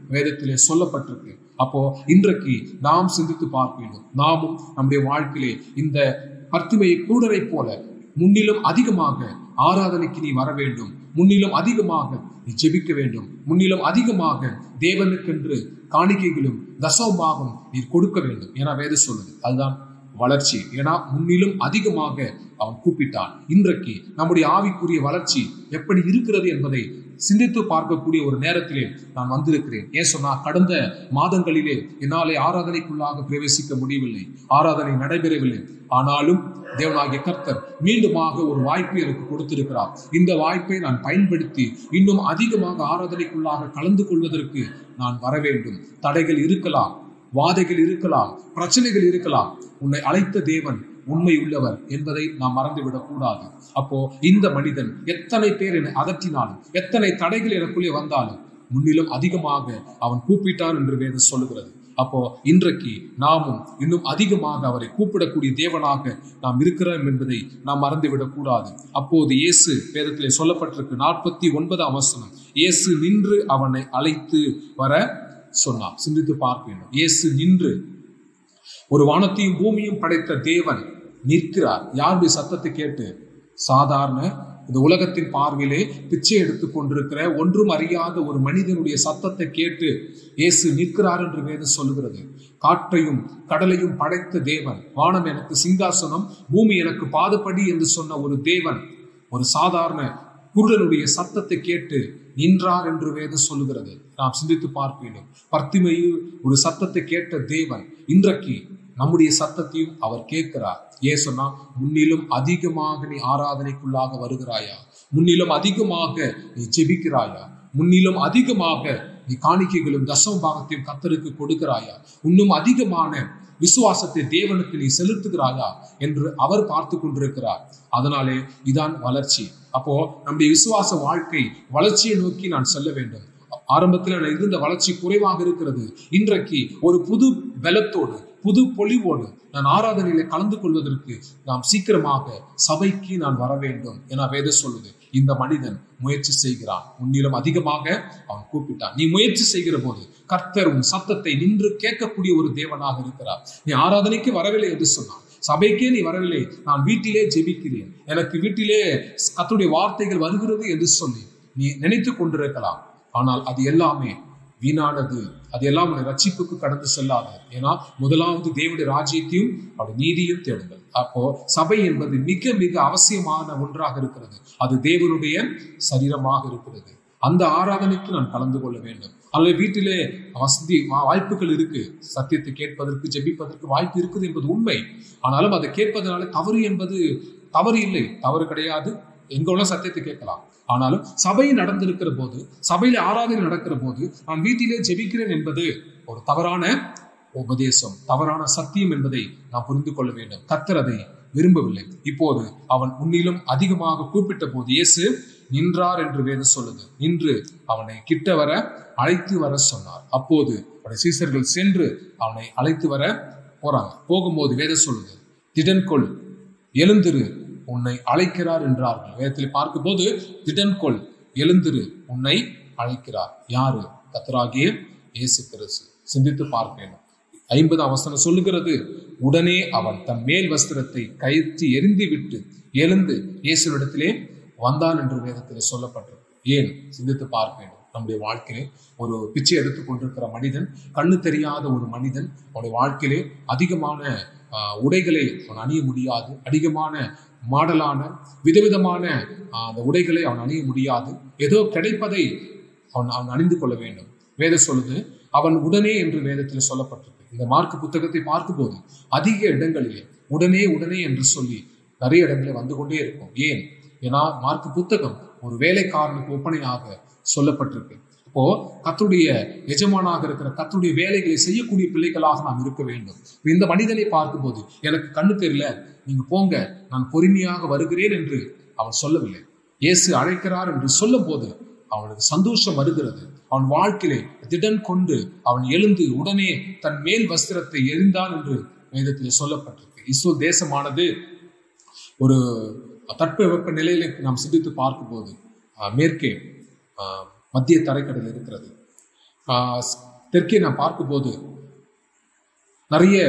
வேதத்திலே சொல்லப்பட்டிருக்கு அப்போ இன்றைக்கு நாம் சிந்தித்து பார்க்க வேண்டும் நாமும் நம்முடைய வாழ்க்கையிலே இந்த பர்த்திமையை கூடரை போல முன்னிலும் அதிகமாக ஆராதனைக்கு நீ வர வேண்டும் முன்னிலும் அதிகமாக நீ ஜெபிக்க வேண்டும் முன்னிலும் அதிகமாக தேவனுக்கென்று காணிக்கைகளும் தசவமாகும் நீர் கொடுக்க வேண்டும் என வேத சொல்லுது அதுதான் வளர்ச்சி ஏன்னா முன்னிலும் அதிகமாக அவன் கூப்பிட்டான் இன்றைக்கு நம்முடைய ஆவிக்குரிய வளர்ச்சி எப்படி இருக்கிறது என்பதை சிந்தித்து பார்க்கக்கூடிய ஒரு நேரத்திலே நான் வந்திருக்கிறேன் ஏன் சொன்னா கடந்த மாதங்களிலே என்னாலே ஆராதனைக்குள்ளாக பிரவேசிக்க முடியவில்லை ஆராதனை நடைபெறவில்லை ஆனாலும் தேவனாகிய கர்த்தர் மீண்டுமாக ஒரு வாய்ப்பை எனக்கு கொடுத்திருக்கிறார் இந்த வாய்ப்பை நான் பயன்படுத்தி இன்னும் அதிகமாக ஆராதனைக்குள்ளாக கலந்து கொள்வதற்கு நான் வர வேண்டும் தடைகள் இருக்கலாம் வாதைகள் இருக்கலாம் பிரச்சனைகள் இருக்கலாம் உன்னை அழைத்த தேவன் உண்மை உள்ளவர் என்பதை நாம் மறந்துவிடக் கூடாது அப்போ இந்த மனிதன் எத்தனை பேர் என்னை அதட்டினாலும் எத்தனை தடைகள் எனக்குள்ளே வந்தாலும் முன்னிலும் அதிகமாக அவன் கூப்பிட்டான் என்று வேதம் சொல்லுகிறது அப்போ இன்றைக்கு நாமும் இன்னும் அதிகமாக அவரை கூப்பிடக்கூடிய தேவனாக நாம் இருக்கிறோம் என்பதை நாம் மறந்துவிடக் கூடாது அப்போது இயேசு வேதத்திலே சொல்லப்பட்டிருக்கு நாற்பத்தி ஒன்பதாம் வசனம் இயேசு நின்று அவனை அழைத்து வர சொன்னார் சிந்தித்து பார்க்க வேண்டும் இயேசு நின்று ஒரு வானத்தையும் பூமியும் படைத்த தேவன் நிற்கிறார் யாருடைய சத்தத்தை கேட்டு சாதாரண இந்த உலகத்தின் பார்வையிலே பிச்சை எடுத்துக் கொண்டிருக்கிற ஒன்றும் அறியாத ஒரு மனிதனுடைய சத்தத்தை கேட்டு இயேசு நிற்கிறார் என்று வேதம் சொல்லுகிறது காற்றையும் கடலையும் படைத்த தேவன் வானம் எனக்கு சிங்காசனம் பூமி எனக்கு பாதப்படி என்று சொன்ன ஒரு தேவன் ஒரு சாதாரண குருடனுடைய சத்தத்தை கேட்டு நின்றார் என்று வேதம் சொல்லுகிறது நாம் சிந்தித்து பார்க்க வேண்டும் பர்த்திமையில் ஒரு சத்தத்தை கேட்ட தேவன் இன்றைக்கு நம்முடைய சத்தத்தையும் அவர் கேட்கிறார் ஏன் சொன்னா முன்னிலும் அதிகமாக நீ ஆராதனைக்குள்ளாக வருகிறாயா முன்னிலும் அதிகமாக நீ ஜெபிக்கிறாயா முன்னிலும் அதிகமாக நீ காணிக்கைகளும் தசம பாகத்தையும் கத்தருக்கு கொடுக்கிறாயா இன்னும் அதிகமான விசுவாசத்தை தேவனுக்கு நீ செலுத்துகிறாயா என்று அவர் பார்த்து கொண்டிருக்கிறார் அதனாலே இதான் வளர்ச்சி அப்போ நம்முடைய விசுவாச வாழ்க்கை வளர்ச்சியை நோக்கி நான் செல்ல வேண்டும் ஆரம்பத்தில் நான் இருந்த வளர்ச்சி குறைவாக இருக்கிறது இன்றைக்கு ஒரு புது பலத்தோடு புது பொலிவோடு நான் ஆராதனையில கலந்து கொள்வதற்கு நாம் சீக்கிரமாக சபைக்கு நான் வர வேண்டும் என வேத சொல்லுது இந்த மனிதன் முயற்சி செய்கிறான் உன்னிலும் அதிகமாக அவன் கூப்பிட்டான் நீ முயற்சி செய்கிற போது கர்த்தர் உன் சத்தத்தை நின்று கேட்கக்கூடிய ஒரு தேவனாக இருக்கிறார் நீ ஆராதனைக்கு வரவில்லை என்று சொன்னான் சபைக்கே நீ வரவில்லை நான் வீட்டிலே ஜெபிக்கிறேன் எனக்கு வீட்டிலே கத்துடைய வார்த்தைகள் வருகிறது என்று சொல்லி நீ நினைத்து கொண்டிருக்கலாம் ஆனால் அது எல்லாமே வீணானது அது எல்லாம் உன்னை ரட்சிப்புக்கு கடந்து செல்லாது ஏன்னா முதலாவது தேவனுடைய ராஜ்யத்தையும் அவருடைய நீதியும் தேடுங்கள் அப்போ சபை என்பது மிக மிக அவசியமான ஒன்றாக இருக்கிறது அது தேவனுடைய சரீரமாக இருக்கிறது அந்த ஆராதனைக்கு நான் கலந்து கொள்ள வேண்டும் அல்லது வீட்டிலே வசதி வாய்ப்புகள் இருக்கு சத்தியத்தை கேட்பதற்கு ஜெபிப்பதற்கு வாய்ப்பு இருக்குது என்பது உண்மை ஆனாலும் அதை கேட்பதனால தவறு என்பது தவறு இல்லை தவறு கிடையாது எங்க உள்ள சத்தியத்தை கேட்கலாம் ஆனாலும் சபை நடந்திருக்கிற போது சபையில ஆராதனை நடக்கிற போது நான் வீட்டிலே ஜெபிக்கிறேன் என்பது ஒரு தவறான உபதேசம் தவறான சத்தியம் என்பதை நாம் புரிந்து கொள்ள வேண்டும் கத்தர் அதை விரும்பவில்லை இப்போது அவன் உன்னிலும் அதிகமாக கூப்பிட்ட போது இயேசு நின்றார் என்று வேதம் சொல்லுது நின்று அவனை கிட்ட வர அழைத்து வர சொன்னார் அப்போது அவருடைய சீசர்கள் சென்று அவனை அழைத்து வர போறாங்க போகும்போது வேதம் சொல்லுது திடன்கொள் எழுந்திரு உன்னை அழைக்கிறார் என்றார்கள் வேதத்தில் பார்க்கும்போது திடன்கொள் எழுந்திரு உன்னை அழைக்கிறார் யாரு கத்தராகிய இயேசு கிறிஸ்து சிந்தித்து பார்ப்பேன் ஐம்பது அவசரம் சொல்லுகிறது உடனே அவன் தன் மேல் வஸ்திரத்தை கயிற்று எரிந்து விட்டு எழுந்து இயேசுவிடத்திலே வந்தான் என்று வேதத்தில் சொல்லப்பட்டிருக்கு ஏன் சிந்தித்து பார்க்க வேண்டும் நம்முடைய வாழ்க்கையிலே ஒரு பிச்சை எடுத்துக் கொண்டிருக்கிற மனிதன் கண்ணு தெரியாத ஒரு மனிதன் அவனுடைய வாழ்க்கையிலே அதிகமான உடைகளை அவன் அணிய முடியாது அதிகமான மாடலான விதவிதமான அந்த உடைகளை அவன் அணிய முடியாது ஏதோ கிடைப்பதை அவன் அவன் அணிந்து கொள்ள வேண்டும் வேத சொல்லுது அவன் உடனே என்று வேதத்தில் சொல்லப்பட்டிருக்கு இந்த மார்க் புத்தகத்தை பார்க்கும்போது அதிக இடங்களிலே உடனே உடனே என்று சொல்லி நிறைய இடங்களில் வந்து கொண்டே இருக்கும் ஏன் ஏன்னா மார்க் புத்தகம் ஒரு வேலைக்காரனுக்கு ஒப்பனையாக சொல்லப்பட்டிருக்கு அப்போ கத்துடைய எஜமானாக இருக்கிற கத்துடைய வேலைகளை செய்யக்கூடிய பிள்ளைகளாக நாம் இருக்க வேண்டும் இந்த மனிதனை பார்க்கும்போது எனக்கு கண்ணு தெரியல நீங்க போங்க நான் பொறுமையாக வருகிறேன் என்று அவன் சொல்லவில்லை இயேசு அழைக்கிறார் என்று சொல்லும் போது அவனுக்கு சந்தோஷம் வருகிறது அவன் வாழ்க்கையிலே திடன் கொண்டு அவன் எழுந்து உடனே தன் மேல் வஸ்திரத்தை எரிந்தான் என்று வேதத்தில் சொல்லப்பட்டிருக்கு இஸ்ரோல் தேசமானது ஒரு தட்பவெப்ப நிலையில நாம் சிந்தித்து பார்க்கும்போது மேற்கே மத்திய தரைக்கடல் இருக்கிறது ஆஹ், தெற்கே நான் பார்க்கும்போது நிறைய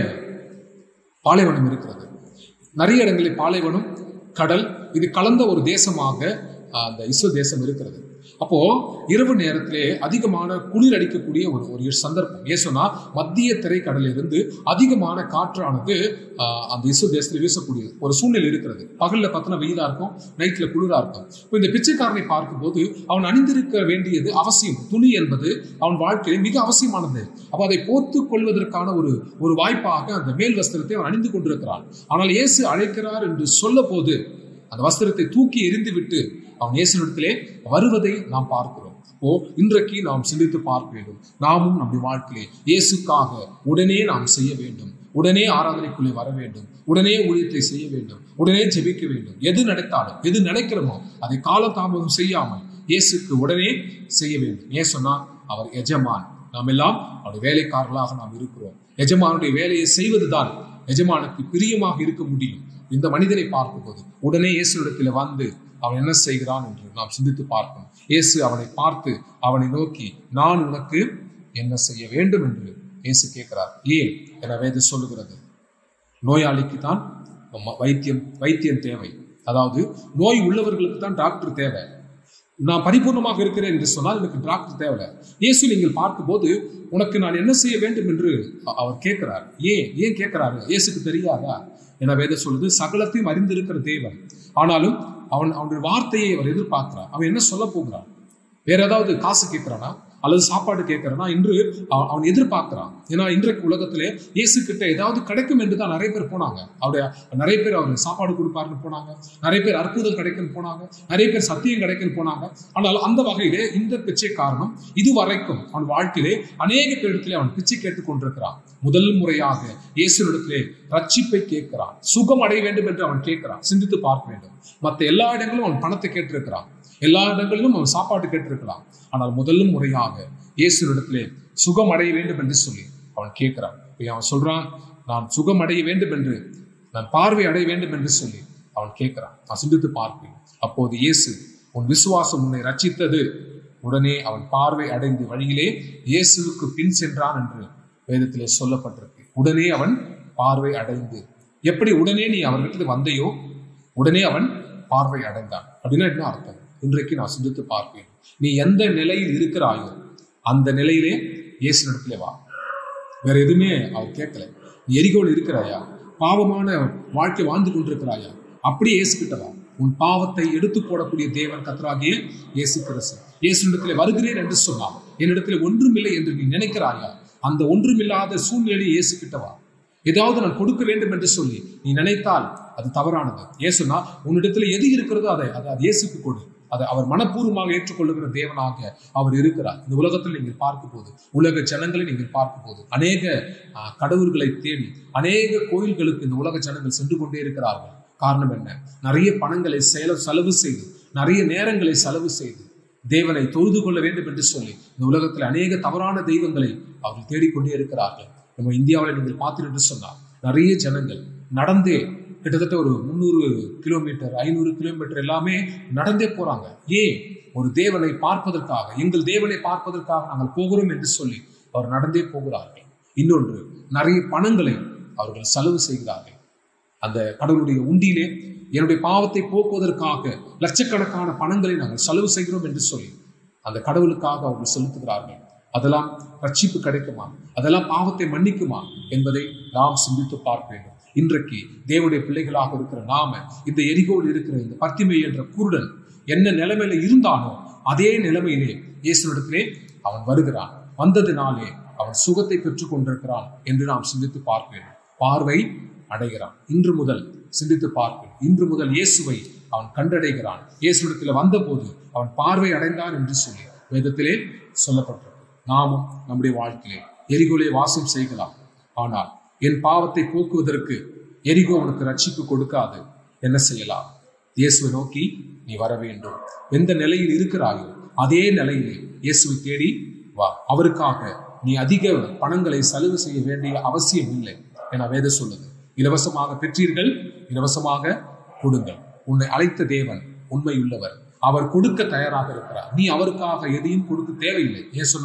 பாலைவனம் இருக்கிறது நிறைய இடங்களில் பாலைவனம் கடல் இது கலந்த ஒரு தேசமாக ஆஹ், அந்த இஸ்ரேல் தேசம் இருக்கிறது அப்போ இரவு நேரத்திலே அதிகமான குளிர் அடிக்கக்கூடிய ஒரு ஒரு சந்தர்ப்பம் ஏன் சொன்னா மத்திய திரைக்கடலிலிருந்து அதிகமான காற்றானது ஆஹ், அந்த இஸ்ரேல் தேசத்தில் வீசக்கூடிய ஒரு சூழ்நிலை இருக்கிறது பகல்ல பார்த்தோன்னா வெயிலா இருக்கும் நைட்ல குளிரா இருக்கும் இப்போ இந்த பிச்சைக்காரனை பார்க்கும்போது அவன் அணிந்திருக்க வேண்டியது அவசியம் துணி என்பது அவன் வாழ்க்கையில் மிக அவசியமானது அப்ப அதை போர்த்து கொள்வதற்கான ஒரு ஒரு வாய்ப்பாக அந்த மேல் வஸ்திரத்தை அவன் அணிந்து கொண்டிருக்கிறான் ஆனால் இயேசு அழைக்கிறார் என்று சொல்ல போது அந்த வஸ்திரத்தை தூக்கி எறிந்து விட்டு அவன் இயேசுனிடத்திலே வருவதை நாம் பார்க்கிறோம் ஓ இன்றைக்கு நாம் சிந்தித்து பார்க்க வேண்டும் நாமும் நம்முடைய வாழ்க்கையிலே இயேசுக்காக உடனே நாம் செய்ய வேண்டும் உடனே ஆராதனைக்குள்ளே வர வேண்டும் உடனே ஊழியத்தை செய்ய வேண்டும் உடனே ஜெபிக்க வேண்டும் எது நடத்தாலும் எது நினைக்கிறோமோ அதை காலதாமதம் செய்யாமல் இயேசுக்கு உடனே செய்ய வேண்டும் ஏன் சொன்னா அவர் எஜமான் நாம் எல்லாம் அவருடைய வேலைக்காரர்களாக நாம் இருக்கிறோம் எஜமானுடைய வேலையை செய்வதுதான் எஜமானுக்கு பிரியமாக இருக்க முடியும் இந்த மனிதனை பார்க்கும்போது உடனே இயேசுவிடத்தில் வந்து அவன் என்ன செய்கிறான் என்று நாம் சிந்தித்து பார்க்கணும் இயேசு அவனை பார்த்து அவனை நோக்கி நான் உனக்கு என்ன செய்ய வேண்டும் என்று இயேசு கேட்கிறார் ஏன் என வேதம் சொல்லுகிறது நோயாளிக்கு தான் ம- வைத்தியம் வைத்தியம் தேவை அதாவது நோய் உள்ளவர்களுக்கு தான் டாக்டர் தேவை நான் பரிபூர்ணமாக இருக்கிறேன் என்று சொன்னால் எனக்கு டாக்டர் தேவை இயேசு நீங்கள் பார்க்கும்போது உனக்கு நான் என்ன செய்ய வேண்டும் என்று அ- அவர் கேட்கிறார் ஏன் ஏன் கேட்கிறாரு இயேசுக்கு தெரியாதா என வேதம் சொல்லுது சகலத்தையும் அறிந்திருக்கிற தேவன் ஆனாலும் அவன் அவனுடைய வார்த்தையை அவர் எதிர்பார்க்கிறான் அவன் என்ன சொல்ல போகிறான் வேற ஏதாவது காசு கேட்கிறானா அல்லது சாப்பாடு கேட்கிறானா என்று அவன் அவன் எதிர்பார்க்கிறான் ஏன்னா இன்றைக்கு உலகத்திலே இயேசு கிட்ட ஏதாவது கிடைக்கும் என்று தான் நிறைய பேர் போனாங்க அவருடைய நிறைய பேர் அவர் சாப்பாடு கொடுப்பாருன்னு போனாங்க நிறைய பேர் அற்புதம் கிடைக்குன்னு போனாங்க நிறைய பேர் சத்தியம் கிடைக்குன்னு போனாங்க ஆனால் அந்த வகையிலே இந்த பிச்சை காரணம் இதுவரைக்கும் அவன் வாழ்க்கையிலே அநேக பேரிடத்திலே அவன் பிச்சை கேட்டுக் கொண்டிருக்கிறான் முதல் முறையாக இயேசுனிடத்திலே ரட்சிப்பை கேட்கிறான் சுகம் அடைய வேண்டும் என்று அவன் கேட்கிறான் சிந்தித்து பார்க்க வேண்டும் மற்ற எல்லா இடங்களிலும் அவன் பணத்தை கேட்டிருக்கிறான் எல்லா இடங்களிலும் அவன் சாப்பாடு கேட்டிருக்கலாம் ஆனால் முதல் முறையாக இயேசுனிடத்திலே சுகம் அடைய வேண்டும் என்று சொல்லி அவன் கேட்கிறான் இப்ப அவன் சொல்றான் நான் சுகம் அடைய வேண்டும் என்று நான் பார்வை அடைய வேண்டும் என்று சொல்லி அவன் கேட்கிறான் நான் சிந்தித்து பார்ப்பேன் அப்போது இயேசு உன் விசுவாசம் உன்னை ரட்சித்தது உடனே அவன் பார்வை அடைந்து வழியிலே இயேசுவுக்கு பின் சென்றான் என்று வேதத்திலே சொல்லப்பட்டிருக்கு உடனே அவன் பார்வை அடைந்து எப்படி உடனே நீ அவர்கிட்ட வந்தையோ உடனே அவன் பார்வை அடைந்தான் அப்படின்னா என்ன அர்த்தம் இன்றைக்கு நான் சிந்தித்து பார்ப்பேன் நீ எந்த நிலையில் இருக்கிறாயோ அந்த நிலையிலே இயேசு இடத்துல வா வேற எதுவுமே அவர் கேட்கல நீ எரிகோல் இருக்கிறாயா பாவமான வாழ்க்கை வாழ்ந்து கொண்டிருக்கிறாயா அப்படியே இயேசு கிட்ட வா உன் பாவத்தை எடுத்து போடக்கூடிய தேவன் கத்தராகிய இயேசு கிறிஸ்து இயேசுனிடத்திலே வருகிறேன் என்று சொன்னார் என்னிடத்தில் ஒன்றுமில்லை என்று நீ நினைக்கிறாயா அந்த ஒன்றுமில்லாத சூழ்நிலையை இயேசு கிட்ட வா ஏதாவது நான் கொடுக்க வேண்டும் என்று சொல்லி நீ நினைத்தால் அது தவறானது ஏசுனா உன்னிடத்துல எது இருக்கிறதோ அதை அதை அது இயேசுக்கு கொடு அதை அவர் மனப்பூர்வமாக ஏற்றுக்கொள்ளுகிற தேவனாக அவர் இருக்கிறார் இந்த உலகத்தில் நீங்கள் பார்க்கும் போது உலக ஜனங்களை நீங்கள் பார்க்கும் போது அநேக ஆஹ், கடவுள்களை தேடி அநேக கோயில்களுக்கு இந்த உலக ஜனங்கள் சென்று கொண்டே இருக்கிறார்கள் காரணம் என்ன நிறைய பணங்களை செல செலவு செய்து நிறைய நேரங்களை செலவு செய்து தேவனை தொழுது கொள்ள வேண்டும் என்று சொல்லி இந்த உலகத்தில் அநேக தவறான தெய்வங்களை அவர்கள் தேடிக்கொண்டே இருக்கிறார்கள் நம்ம இந்தியாவில் நீங்கள் பார்த்தீர்கள் என்று சொன்னால் நிறைய ஜனங்கள் நடந்தே கிட்டத்தட்ட ஒரு முந்நூறு கிலோமீட்டர் ஐநூறு கிலோமீட்டர் எல்லாமே நடந்தே போறாங்க ஏன் ஒரு தேவனை பார்ப்பதற்காக எங்கள் தேவனை பார்ப்பதற்காக நாங்கள் போகிறோம் என்று சொல்லி அவர் நடந்தே போகிறார்கள் இன்னொன்று நிறைய பணங்களை அவர்கள் செலவு செய்கிறார்கள் அந்த கடவுளுடைய உண்டியிலே என்னுடைய பாவத்தை போக்குவதற்காக லட்சக்கணக்கான பணங்களை நாங்கள் செலவு செய்கிறோம் என்று சொல்லி அந்த கடவுளுக்காக அவர்கள் செலுத்துகிறார்கள் அதெல்லாம் ரட்சிப்பு கிடைக்குமா அதெல்லாம் பாவத்தை மன்னிக்குமா என்பதை நாம் சிந்தித்து பார்க்க வேண்டும் இன்றைக்கு தேவனுடைய பிள்ளைகளாக இருக்கிற நாம இந்த எரிகோடு இருக்கிற இந்த பத்திமை என்ற குருடன் என்ன நிலைமையில இருந்தானோ அதே நிலைமையிலே இயேசுனிடத்திலே அவன் வருகிறான் வந்ததினாலே அவன் சுகத்தை பெற்றுக் கொண்டிருக்கிறான் என்று நாம் சிந்தித்து பார்க்க வேண்டும் பார்வை அடைகிறான் இன்று முதல் சிந்தித்து பார்ப்பேன் இன்று முதல் இயேசுவை அவன் கண்டடைகிறான் இயேசுவிடத்தில் வந்தபோது அவன் பார்வை அடைந்தான் என்று சொல்லி வேதத்திலே சொல்லப்பட்டிருக்கு நாமும் நம்முடைய வாழ்க்கையிலே எரிகோலை வாசம் செய்யலாம் ஆனால் என் பாவத்தை போக்குவதற்கு எரிகோ உனக்கு ரட்சிப்பு கொடுக்காது என்ன செய்யலாம் இயேசுவை நோக்கி நீ வர வேண்டும் எந்த நிலையில் இருக்கிறாயோ அதே நிலையிலே இயேசுவை தேடி வா அவருக்காக நீ அதிக பணங்களை செலவு செய்ய வேண்டிய அவசியம் இல்லை என வேத சொல்லுது இலவசமாக பெற்றீர்கள் இலவசமாக கொடுங்கள் உன்னை அழைத்த தேவன் உண்மையுள்ளவர் அவர் கொடுக்க தயாராக இருக்கிறார் நீ அவருக்காக எதையும் கொடுக்க தேவையில்லை ஏன் சொன்னா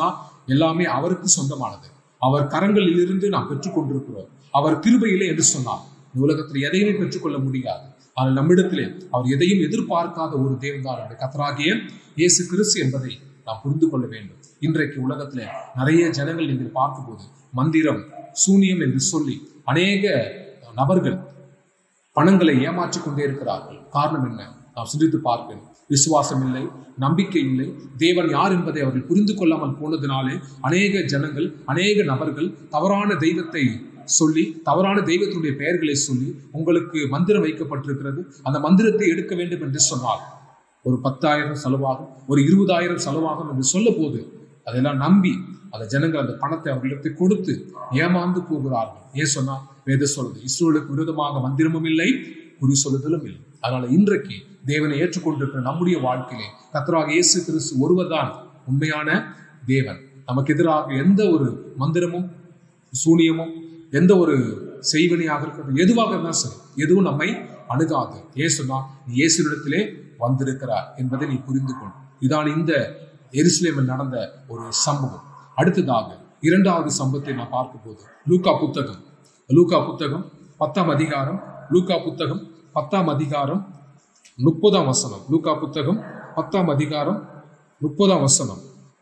எல்லாமே அவருக்கு சொந்தமானது அவர் கரங்களில் இருந்து நாம் பெற்றுக்கொண்டிருக்கிறோம் அவர் கிருபையிலே என்று சொன்னார் இந்த உலகத்தில் எதையுமே பெற்றுக்கொள்ள முடியாது ஆனால் நம்மிடத்திலே அவர் எதையும் எதிர்பார்க்காத ஒரு தேவன்தான் அந்த கத்தராகிய இயேசு கிறிஸ்து என்பதை நாம் புரிந்து கொள்ள வேண்டும் இன்றைக்கு உலகத்துல நிறைய ஜனங்கள் நீங்கள் பார்க்கும்போது மந்திரம் சூனியம் என்று சொல்லி அநேக நபர்கள் பணங்களை ஏமாற்றிக் கொண்டே இருக்கிறார்கள் காரணம் என்ன நாம் சிந்தித்து பார்க்கணும் விசுவாசம் இல்லை நம்பிக்கை இல்லை தேவன் யார் என்பதை அவர்கள் புரிந்து கொள்ளாமல் போனதினாலே அநேக ஜனங்கள் அநேக நபர்கள் தவறான தெய்வத்தை சொல்லி தவறான தெய்வத்தினுடைய பெயர்களை சொல்லி உங்களுக்கு மந்திரம் வைக்கப்பட்டிருக்கிறது அந்த மந்திரத்தை எடுக்க வேண்டும் என்று சொன்னார் ஒரு பத்தாயிரம் செலவாகும் ஒரு இருபதாயிரம் செலவாகும் என்று சொல்ல போது அதெல்லாம் நம்பி அந்த ஜனங்கள் அந்த பணத்தை அவர்களிடத்தை கொடுத்து ஏமாந்து போகிறார்கள் ஏன் சொன்னா வேத சொல்றது இஸ்ரோலுக்கு விரோதமாக மந்திரமும் இல்லை குறி சொல்லுதலும் இல்லை அதனால இன்றைக்கு தேவனை ஏற்றுக்கொண்டிருக்கிற நம்முடைய வாழ்க்கையிலே கத்தராக இயேசு கிறிஸ்து ஒருவர்தான் உண்மையான தேவன் நமக்கு எதிராக எந்த ஒரு மந்திரமும் சூனியமும் எந்த ஒரு செய்வனையாக இருக்கிறது எதுவாக இருந்தாலும் சரி எதுவும் நம்மை அணுகாது ஏன் சொன்னா நீ இயேசுவிடத்திலே வந்திருக்கிறார் என்பதை நீ புரிந்து கொள் இதான் இந்த எருசலேமில் நடந்த ஒரு சம்பவம் அடுத்ததாக இரண்டாவது சம்பவத்தை நான் பார்க்கும் போது லூக்கா புத்தகம் லூக்கா புத்தகம் பத்தாம் அதிகாரம் லூக்கா புத்தகம் பத்தாம் அதிகாரம் முப்பதாம் வசனம் லூக்கா புத்தகம் பத்தாம் அதிகாரம் முப்பதாம் வசனம்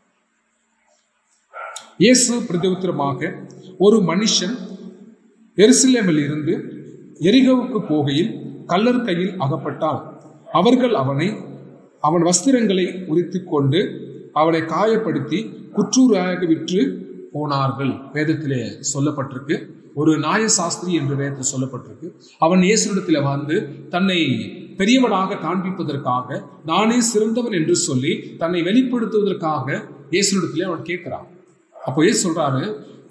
இயேசு பிரதிவுத்தரமாக ஒரு மனுஷன் எருசலேமில் இருந்து எரிகவுக்கு போகையில் கல்லர் கையில் அகப்பட்டால் அவர்கள் அவனை அவன் வஸ்திரங்களை உரித்துக் கொண்டு அவனை காயப்படுத்தி குற்றூராக விற்று போனார்கள் வேதத்திலே சொல்லப்பட்டிருக்கு ஒரு நியாய சாஸ்திரி என்று வேதத்தில் சொல்லப்பட்டிருக்கு அவன் இயேசுடத்தில் வந்து தன்னை பெரியவனாக காண்பிப்பதற்காக நானே சிறந்தவன் என்று சொல்லி தன்னை வெளிப்படுத்துவதற்காக இயேசுடத்திலே அவன் கேட்கிறான் அப்போ ஏசு சொல்றாரு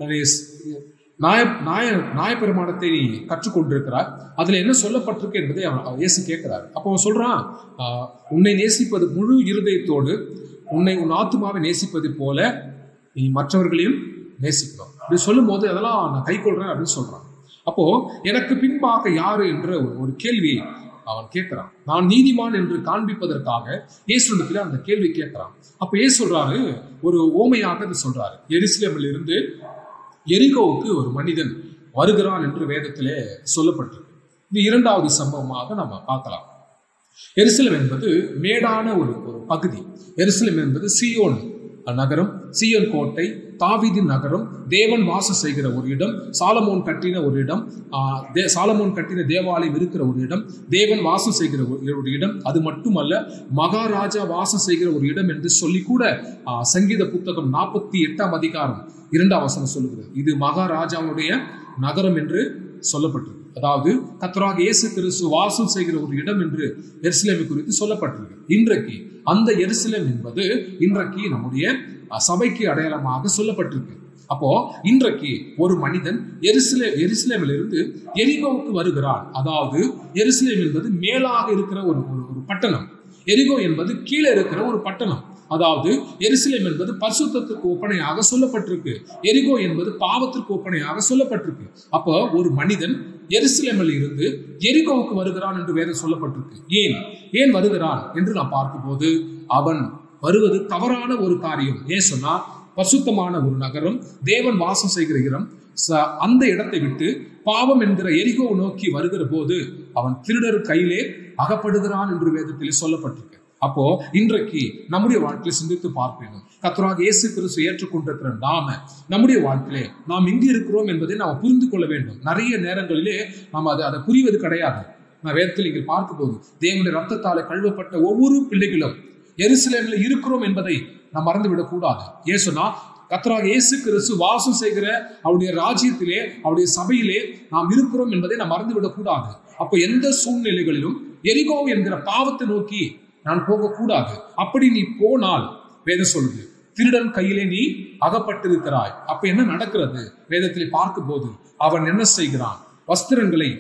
நாய நாய நாயப்பெருமானத்தை நீ கற்றுக்கொண்டிருக்கிறார் அதுல என்ன சொல்லப்பட்டிருக்கு என்பதை அவன் இயேசு கேட்கிறார் அப்போ அவன் சொல்றான் ஆஹ், உன்னை நேசிப்பது முழு இருதயத்தோடு உன்னை உன் ஆத்துமாவை நேசிப்பது போல நீ மற்றவர்களையும் நேசிக்கணும் அப்படி சொல்லும் போது அதெல்லாம் நான் கை கொள்றேன் அப்படின்னு சொல்றான் அப்போ எனக்கு பின்பாக யாரு என்ற ஒரு- ஒரு கேள்வி அவன் கேட்கிறான் நான் நீதிமான் என்று காண்பிப்பதற்காக இயேசுடத்துல அந்த கேள்வி கேட்கிறான் அப்ப ஏசு சொல்றாரு ஒரு ஓமையாக அது சொல்றாரு எருசலேமில் இருந்து எரிகோவுக்கு ஒரு மனிதன் வருகிறான் என்று வேதத்திலே சொல்லப்பட்டிருக்கு இது இரண்டாவது சம்பவமாக நம்ம பார்க்கலாம் எருசலேம் என்பது மேடான ஒரு ஒரு பகுதி எருசலேம் என்பது சியோன் நகரம் சியோன் கோட்டை தாவீதின் நகரம் தேவன் வாசம் செய்கிற ஒரு இடம் சாலமோன் கட்டின ஒரு இடம் ஆஹ், தே- சாலமோன் கட்டின தேவாலயம் இருக்கிற ஒரு இடம் தேவன் வாசம் செய்கிற ஒரு ஒரு இடம் அது மட்டுமல்ல மகாராஜா வாசம் செய்கிற ஒரு இடம் என்று சொல்லி கூட ஆஹ், சங்கீத புத்தகம் நாற்பத்தி எட்டாம் அதிகாரம் இரண்டாம் வசனம் சொல்லுகிறது இது மகாராஜாவுடைய நகரம் என்று சொல்லப்பட்டிருக்கு அதாவது கத்தராக இயேசு கிறிஸ்து வாசம் செய்கிற ஒரு இடம் என்று எருசலேமை குறித்து சொல்லப்பட்டிருக்கு இன்றைக்கு அந்த எருசலேம் என்பது இன்றைக்கு நம்முடைய அஹ், சபைக்கு அடையாளமாக சொல்லப்பட்டிருக்கு அப்போ இன்றைக்கு ஒரு மனிதன் எருசலே எருசலேமிலிருந்து எரிகோவுக்கு வருகிறான் அதாவது எருசலேம் என்பது மேலாக இருக்கிற ஒரு ஒரு ஒரு பட்டணம் எரிகோ என்பது கீழே இருக்கிற ஒரு பட்டணம் அதாவது எருசலேம் என்பது பரிசுத்தத்துக்கு ஒப்பனையாக சொல்லப்பட்டிருக்கு எரிகோ என்பது பாவத்திற்கு ஒப்பனையாக சொல்லப்பட்டிருக்கு அப்போ ஒரு மனிதன் எருசலேமில் இருந்து எரிகோவுக்கு வருகிறான் என்று வேதம் சொல்லப்பட்டிருக்கு ஏன் ஏன் வருகிறான் என்று நாம் பார்க்கும்போது அவன் வருவது தவறான ஒரு காரியம் ஏன் சொன்னா பரிசுத்தமான ஒரு நகரம் தேவன் வாசம் செய்கிற இடம் ச- அந்த இடத்தை விட்டு பாவம் என்கிற எரிகோ நோக்கி வருகிற போது அவன் திருடர் கையிலே அகப்படுகிறான் என்று வேதத்தில் சொல்லப்பட்டிருக்கு அப்போ இன்றைக்கு நம்முடைய வாழ்க்கையை சிந்தித்து பார்ப்பேனும் கத்தராக இயேசு கிறிஸ்து ஏற்றுக்கொண்டிருக்கிற நாம நம்முடைய வாழ்க்கையிலே நாம் எங்கு இருக்கிறோம் என்பதை நாம் புரிந்து கொள்ள வேண்டும் நிறைய நேரங்களிலே நாம் அதை அதை புரிவது கிடையாது நான் வேதத்தில் இங்கே பார்க்கும்போது தேவனுடைய ரத்தத்தாலே கழுவப்பட்ட ஒவ்வொரு பிள்ளைகளும் எருசலேமில் இருக்கிறோம் என்பதை நாம் மறந்துவிடக் கூடாது ஏன் சொன்னா கத்தராக இயேசு கிறிஸ்து வாசம் செய்கிற அவருடைய ராஜ்யத்திலே அவருடைய சபையிலே நாம் இருக்கிறோம் என்பதை நாம் மறந்துவிடக் கூடாது அப்போ எந்த சூழ்நிலைகளிலும் எரிகோ என்கிற பாவத்தை நோக்கி நான் போகக்கூடாது அப்படி நீ போனால் வேதம் சொல்லுது திருடன் கையிலே நீ அகப்பட்டிருக்கிறாய் அப்ப என்ன நடக்கிறது வேதத்திலே பார்க்கும்போது அவன் என்ன செய்கிறான் வஸ்திரங்களை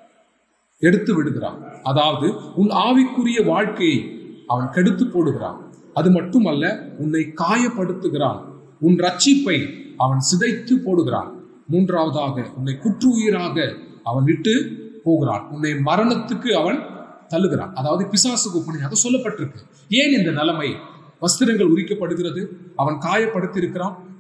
எடுத்து விடுகிறான் அதாவது உன் ஆவிக்குரிய வாழ்க்கையை அவன் கெடுத்து போடுகிறான் அது மட்டுமல்ல உன்னை காயப்படுத்துகிறான் உன் ரட்சிப்பை அவன் சிதைத்து போடுகிறான் மூன்றாவதாக உன்னை குற்றுயிராக அவன் விட்டு போகிறான் உன்னை மரணத்துக்கு அவன் தள்ளுகிறான் அதாவது பிசாசுக்கு ஒப்பனையாக சொல்லப்பட்டிருக்கு ஏன் இந்த நிலைமை வஸ்திரங்கள் உரிக்கப்படுகிறது அவன் காயப்படுத்தி இருக்கிறான்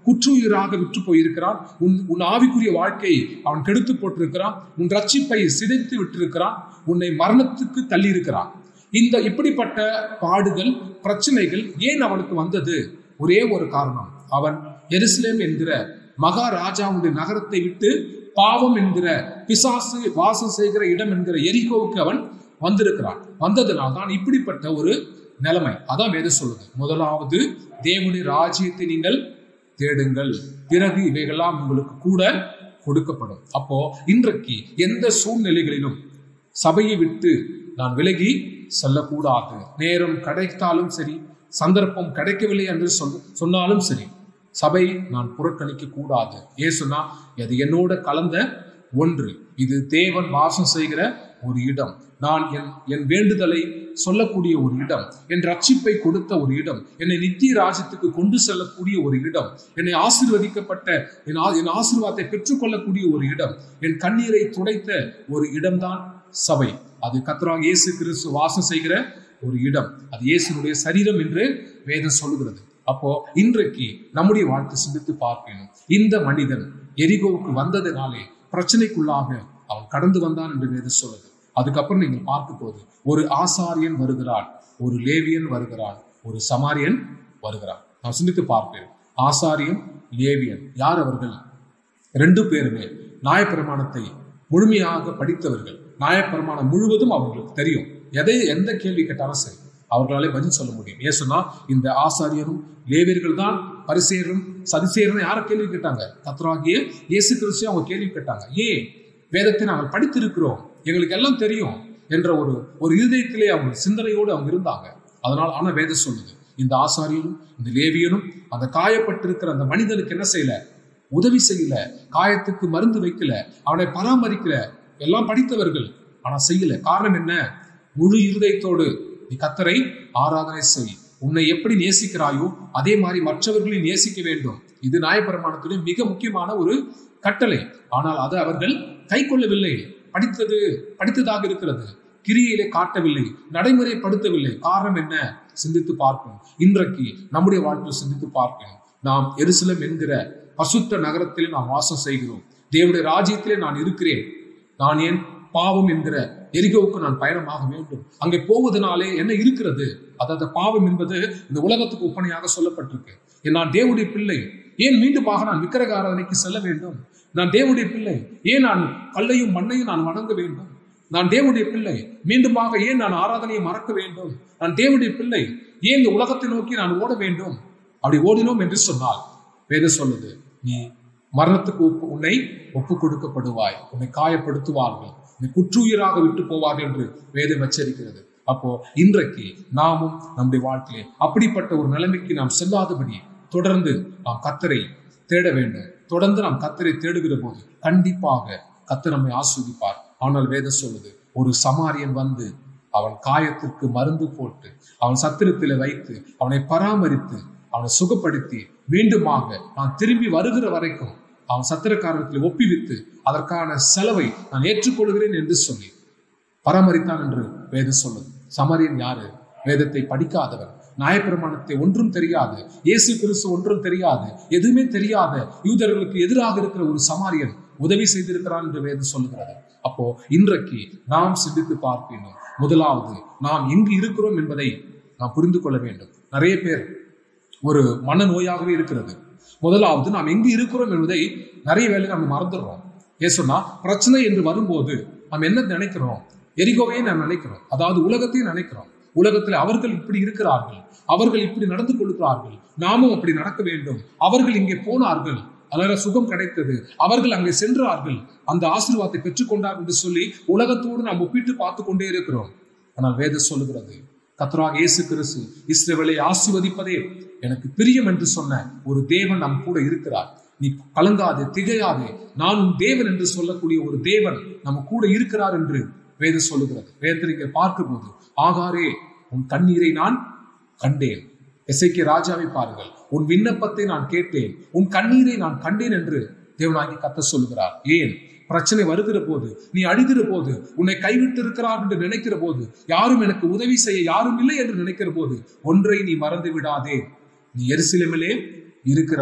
குற்றுயிராக விற்று போயிருக்கிறான் உன் உன் ஆவிக்குரிய வாழ்க்கையை அவன் கெடுத்து போட்டிருக்கிறான் உன் ரட்சிப்பை சிதைத்து விட்டிருக்கிறான் உன்னை மரணத்துக்கு தள்ளி இருக்கிறான் இந்த இப்படிப்பட்ட பாடுகள் பிரச்சனைகள் ஏன் அவனுக்கு வந்தது ஒரே ஒரு காரணம் அவன் எருசலேம் என்கிற மகாராஜாவுடைய நகரத்தை விட்டு பாவம் என்கிற பிசாசு வாசம் செய்கிற இடம் என்கிற எரிகோவுக்கு அவன் வந்திருக்கிறான் வந்ததுனால் தான் இப்படிப்பட்ட ஒரு நிலைமை அதான் வேதம் சொல்லுது முதலாவது தேவனுடைய ராஜ்யத்தை நீங்கள் தேடுங்கள் பிறகு இவைகள்லாம் உங்களுக்கு கூட கொடுக்கப்படும் அப்போ இன்றைக்கு எந்த சூழ்நிலைகளிலும் சபையை விட்டு நான் விலகி செல்லக்கூடாது நேரம் கிடைத்தாலும் சரி சந்தர்ப்பம் கிடைக்கவில்லை என்று சொல் சொன்னாலும் சரி சபை நான் புறக்கணிக்க கூடாது ஏசுனா அது என்னோட கலந்த ஒன்று இது தேவன் வாசம் செய்கிற ஒரு இடம் நான் என் என் வேண்டுதலை சொல்லக்கூடிய ஒரு இடம் என் ரட்சிப்பை கொடுத்த ஒரு இடம் என்னை நித்திய ராஜ்யத்துக்கு கொண்டு செல்லக்கூடிய ஒரு இடம் என்னை ஆசீர்வதிக்கப்பட்ட என் ஆ- என் ஆசீர்வாதத்தை பெற்றுக்கொள்ளக்கூடிய ஒரு இடம் என் கண்ணீரை துடைத்த ஒரு இடம்தான் சபை அது கத்தராக இயேசு கிறிஸ்து வாசம் செய்கிற ஒரு இடம் அது இயேசுனுடைய சரீரம் என்று வேதம் சொல்லுகிறது அப்போ இன்றைக்கு நம்முடைய வாழ்க்கை சிந்தித்து பார்க்கணும் இந்த மனிதன் எரிகோவுக்கு வந்ததினாலே பிரச்சனைக்குள்ளாக அவன் கடந்து வந்தான் என்று வேதம் சொல்லுது அதுக்கப்புறம் நீங்கள் பார்க்கும் போது ஒரு ஆசாரியன் வருகிறான் ஒரு லேவியன் வருகிறான் ஒரு சமாரியன் வருகிறான் நான் சிந்தித்து பார்ப்பேன் ஆசாரியன் லேவியன் யார் அவர்கள் ரெண்டு பேருமே நியாயப்பிரமாணத்தை முழுமையாக படித்தவர்கள் நியாயப்பிரமாணம் முழுவதும் அவர்களுக்கு தெரியும் எதை எந்த கேள்வி கேட்டாலும் சரி அவர்களாலே பதில் சொல்ல முடியும் ஏன் சொன்னா இந்த ஆசாரியரும் லேவியர்கள் தான் பரிசேரும் சதிசேரும் யார கேள்வி கேட்டாங்க கத்தராகிய இயேசு கிறிஸ்து அவங்க கேள்வி கேட்டாங்க ஏன் வேதத்தை நாங்கள் படித்திருக்கிறோம் எங்களுக்கு எல்லாம் தெரியும் என்ற ஒரு ஒரு இருதயத்திலே அவங்க சிந்தனையோடு அவங்க இருந்தாங்க அதனால் ஆனா வேதம் சொல்லுது இந்த ஆசாரியனும் இந்த லேவியனும் அந்த காயப்பட்டிருக்கிற அந்த மனிதனுக்கு என்ன செய்யல உதவி செய்யல காயத்துக்கு மருந்து வைக்கல அவனை பராமரிக்கல எல்லாம் படித்தவர்கள் ஆனா செய்யல காரணம் என்ன முழு இருதயத்தோடு நீ கத்தரை ஆராதனை செய் உன்னை எப்படி நேசிக்கிறாயோ அதே மாதிரி மற்றவர்களையும் நேசிக்க வேண்டும் இது நியாயப்பிரமாணத்திலே மிக முக்கியமான ஒரு கட்டளை ஆனால் அதை அவர்கள் கை கொள்ளவில்லை படித்தது படித்ததாக இருக்கிறது கிரியிலே காட்டவில்லை நடைமுறைப்படுத்தவில்லை காரணம் என்ன சிந்தித்து பார்க்கணும் இன்றைக்கு நம்முடைய வாழ்க்கையில் சிந்தித்து பார்க்கணும் நாம் எருசலம் என்கிற பசுத்த நகரத்திலே நாம் வாசம் செய்கிறோம் தேவனுடைய ராஜ்யத்திலே நான் இருக்கிறேன் நான் ஏன் பாவம் என்கிற எரிகோவுக்கு நான் பயணமாக வேண்டும் அங்கே போவதனாலே என்ன இருக்கிறது அதாவது பாவம் என்பது இந்த உலகத்துக்கு ஒப்பனையாக சொல்லப்பட்டிருக்கு ஏன் நான் தேவனுடைய பிள்ளை ஏன் மீண்டுமாக நான் விக்கிரக ஆராதனைக்கு செல்ல வேண்டும் நான் தேவனுடைய பிள்ளை ஏன் நான் கல்லையும் மண்ணையும் நான் வணங்க வேண்டும் நான் தேவனுடைய பிள்ளை மீண்டுமாக ஏன் நான் ஆராதனையை மறக்க வேண்டும் நான் தேவனுடைய பிள்ளை ஏன் இந்த உலகத்தை நோக்கி நான் ஓட வேண்டும் அப்படி ஓடினோம் என்று சொன்னால் வேதம் சொல்லுது நீ மரணத்துக்கு ஒப்பு உன்னை ஒப்பு கொடுக்கப்படுவாய் உன்னை காயப்படுத்துவார்கள் உன்னை குற்றுயிராக விட்டு போவார்கள் என்று வேதம் எச்சரிக்கிறது அப்போ இன்றைக்கு நாமும் நம்முடைய வாழ்க்கையிலே அப்படிப்பட்ட ஒரு நிலைமைக்கு நாம் செல்லாதபடி தொடர்ந்து நாம் கத்தரை தேட வேண்டும் தொடர்ந்து நாம் கத்தரை தேடுகிற போது கண்டிப்பாக கத்தர் நம்மை ஆஸ்வதிப்பார் ஆனால் வேதம் சொல்லுது ஒரு சமாரியன் வந்து அவன் காயத்திற்கு மருந்து போட்டு அவன் சத்திரத்தில் வைத்து அவனை பராமரித்து அவனை சுகப்படுத்தி மீண்டுமாக நான் திரும்பி வருகிற வரைக்கும் அவன் சத்திரக்காரத்தில் ஒப்பிவித்து அதற்கான செலவை நான் ஏற்றுக்கொள்கிறேன் என்று சொல்லி பராமரித்தான் என்று வேதம் சொல்லுது சமரியன் யாரு வேதத்தை படிக்காதவன் நியாயப்பிரமாணத்தை ஒன்றும் தெரியாது இயேசு கிறிஸ்து ஒன்றும் தெரியாது எதுவுமே தெரியாத யூதர்களுக்கு எதிராக இருக்கிற ஒரு சமாரியன் உதவி செய்திருக்கிறான் என்று வேதம் சொல்லுகிறது அப்போ இன்றைக்கு நாம் சிந்தித்து பார்க்கணும் முதலாவது நாம் எங்கு இருக்கிறோம் என்பதை நாம் புரிந்து கொள்ள வேண்டும் நிறைய பேர் ஒரு மனநோயாகவே இருக்கிறது முதலாவது நாம் எங்கு இருக்கிறோம் என்பதை நிறைய வேலை நம்ம மறந்துடுறோம் ஏன் சொன்னா பிரச்சனை என்று வரும்போது நாம் என்ன நினைக்கிறோம் எரிகோவே நாம் நினைக்கிறோம் அதாவது உலகத்தையும் நினைக்கிறோம் உலகத்தில் அவர்கள் இப்படி இருக்கிறார்கள் அவர்கள் இப்படி நடந்து கொள்கிறார்கள் நாமும் அப்படி நடக்க வேண்டும் அவர்கள் இங்கே போனார்கள் அதனால சுகம் கிடைத்தது அவர்கள் அங்கே சென்றார்கள் அந்த ஆசீர்வாதத்தை பெற்றுக்கொண்டார் என்று சொல்லி உலகத்தோடு நாம் ஒப்பிட்டு பார்த்து கொண்டே இருக்கிறோம் ஆனால் வேதம் சொல்லுகிறது கத்தராக இயேசு கிறிஸ்து இஸ்ரவேலை ஆசிர்வதிப்பதே எனக்கு பிரியம் என்று சொன்ன ஒரு தேவன் நம் கூட இருக்கிறார் நீ கலங்காதே திகையாதே நான் உன் தேவன் என்று சொல்லக்கூடிய ஒரு தேவன் நம்ம கூட இருக்கிறார் என்று வேதம் சொல்லுகிறது வேதத்தில் இங்கே பார்க்கும்போது ஆகாரே உன் கண்ணீரை நான் கண்டேன் எசைக்கு ராஜாவை பாருங்கள் உன் விண்ணப்பத்தை நான் கேட்டேன் உன் கண்ணீரை நான் கண்டேன் என்று தேவனாகி கத்த சொல்லுகிறார் ஏன் பிரச்சனை வருகிற போது நீ அழுகிற போது உன்னை கைவிட்டு இருக்கிறார் என்று நினைக்கிற போது யாரும் எனக்கு உதவி செய்ய யாரும் இல்லை என்று நினைக்கிற போது ஒன்றை நீ மறந்து விடாதே நீ எருசலேமிலே இருக்கிறாய்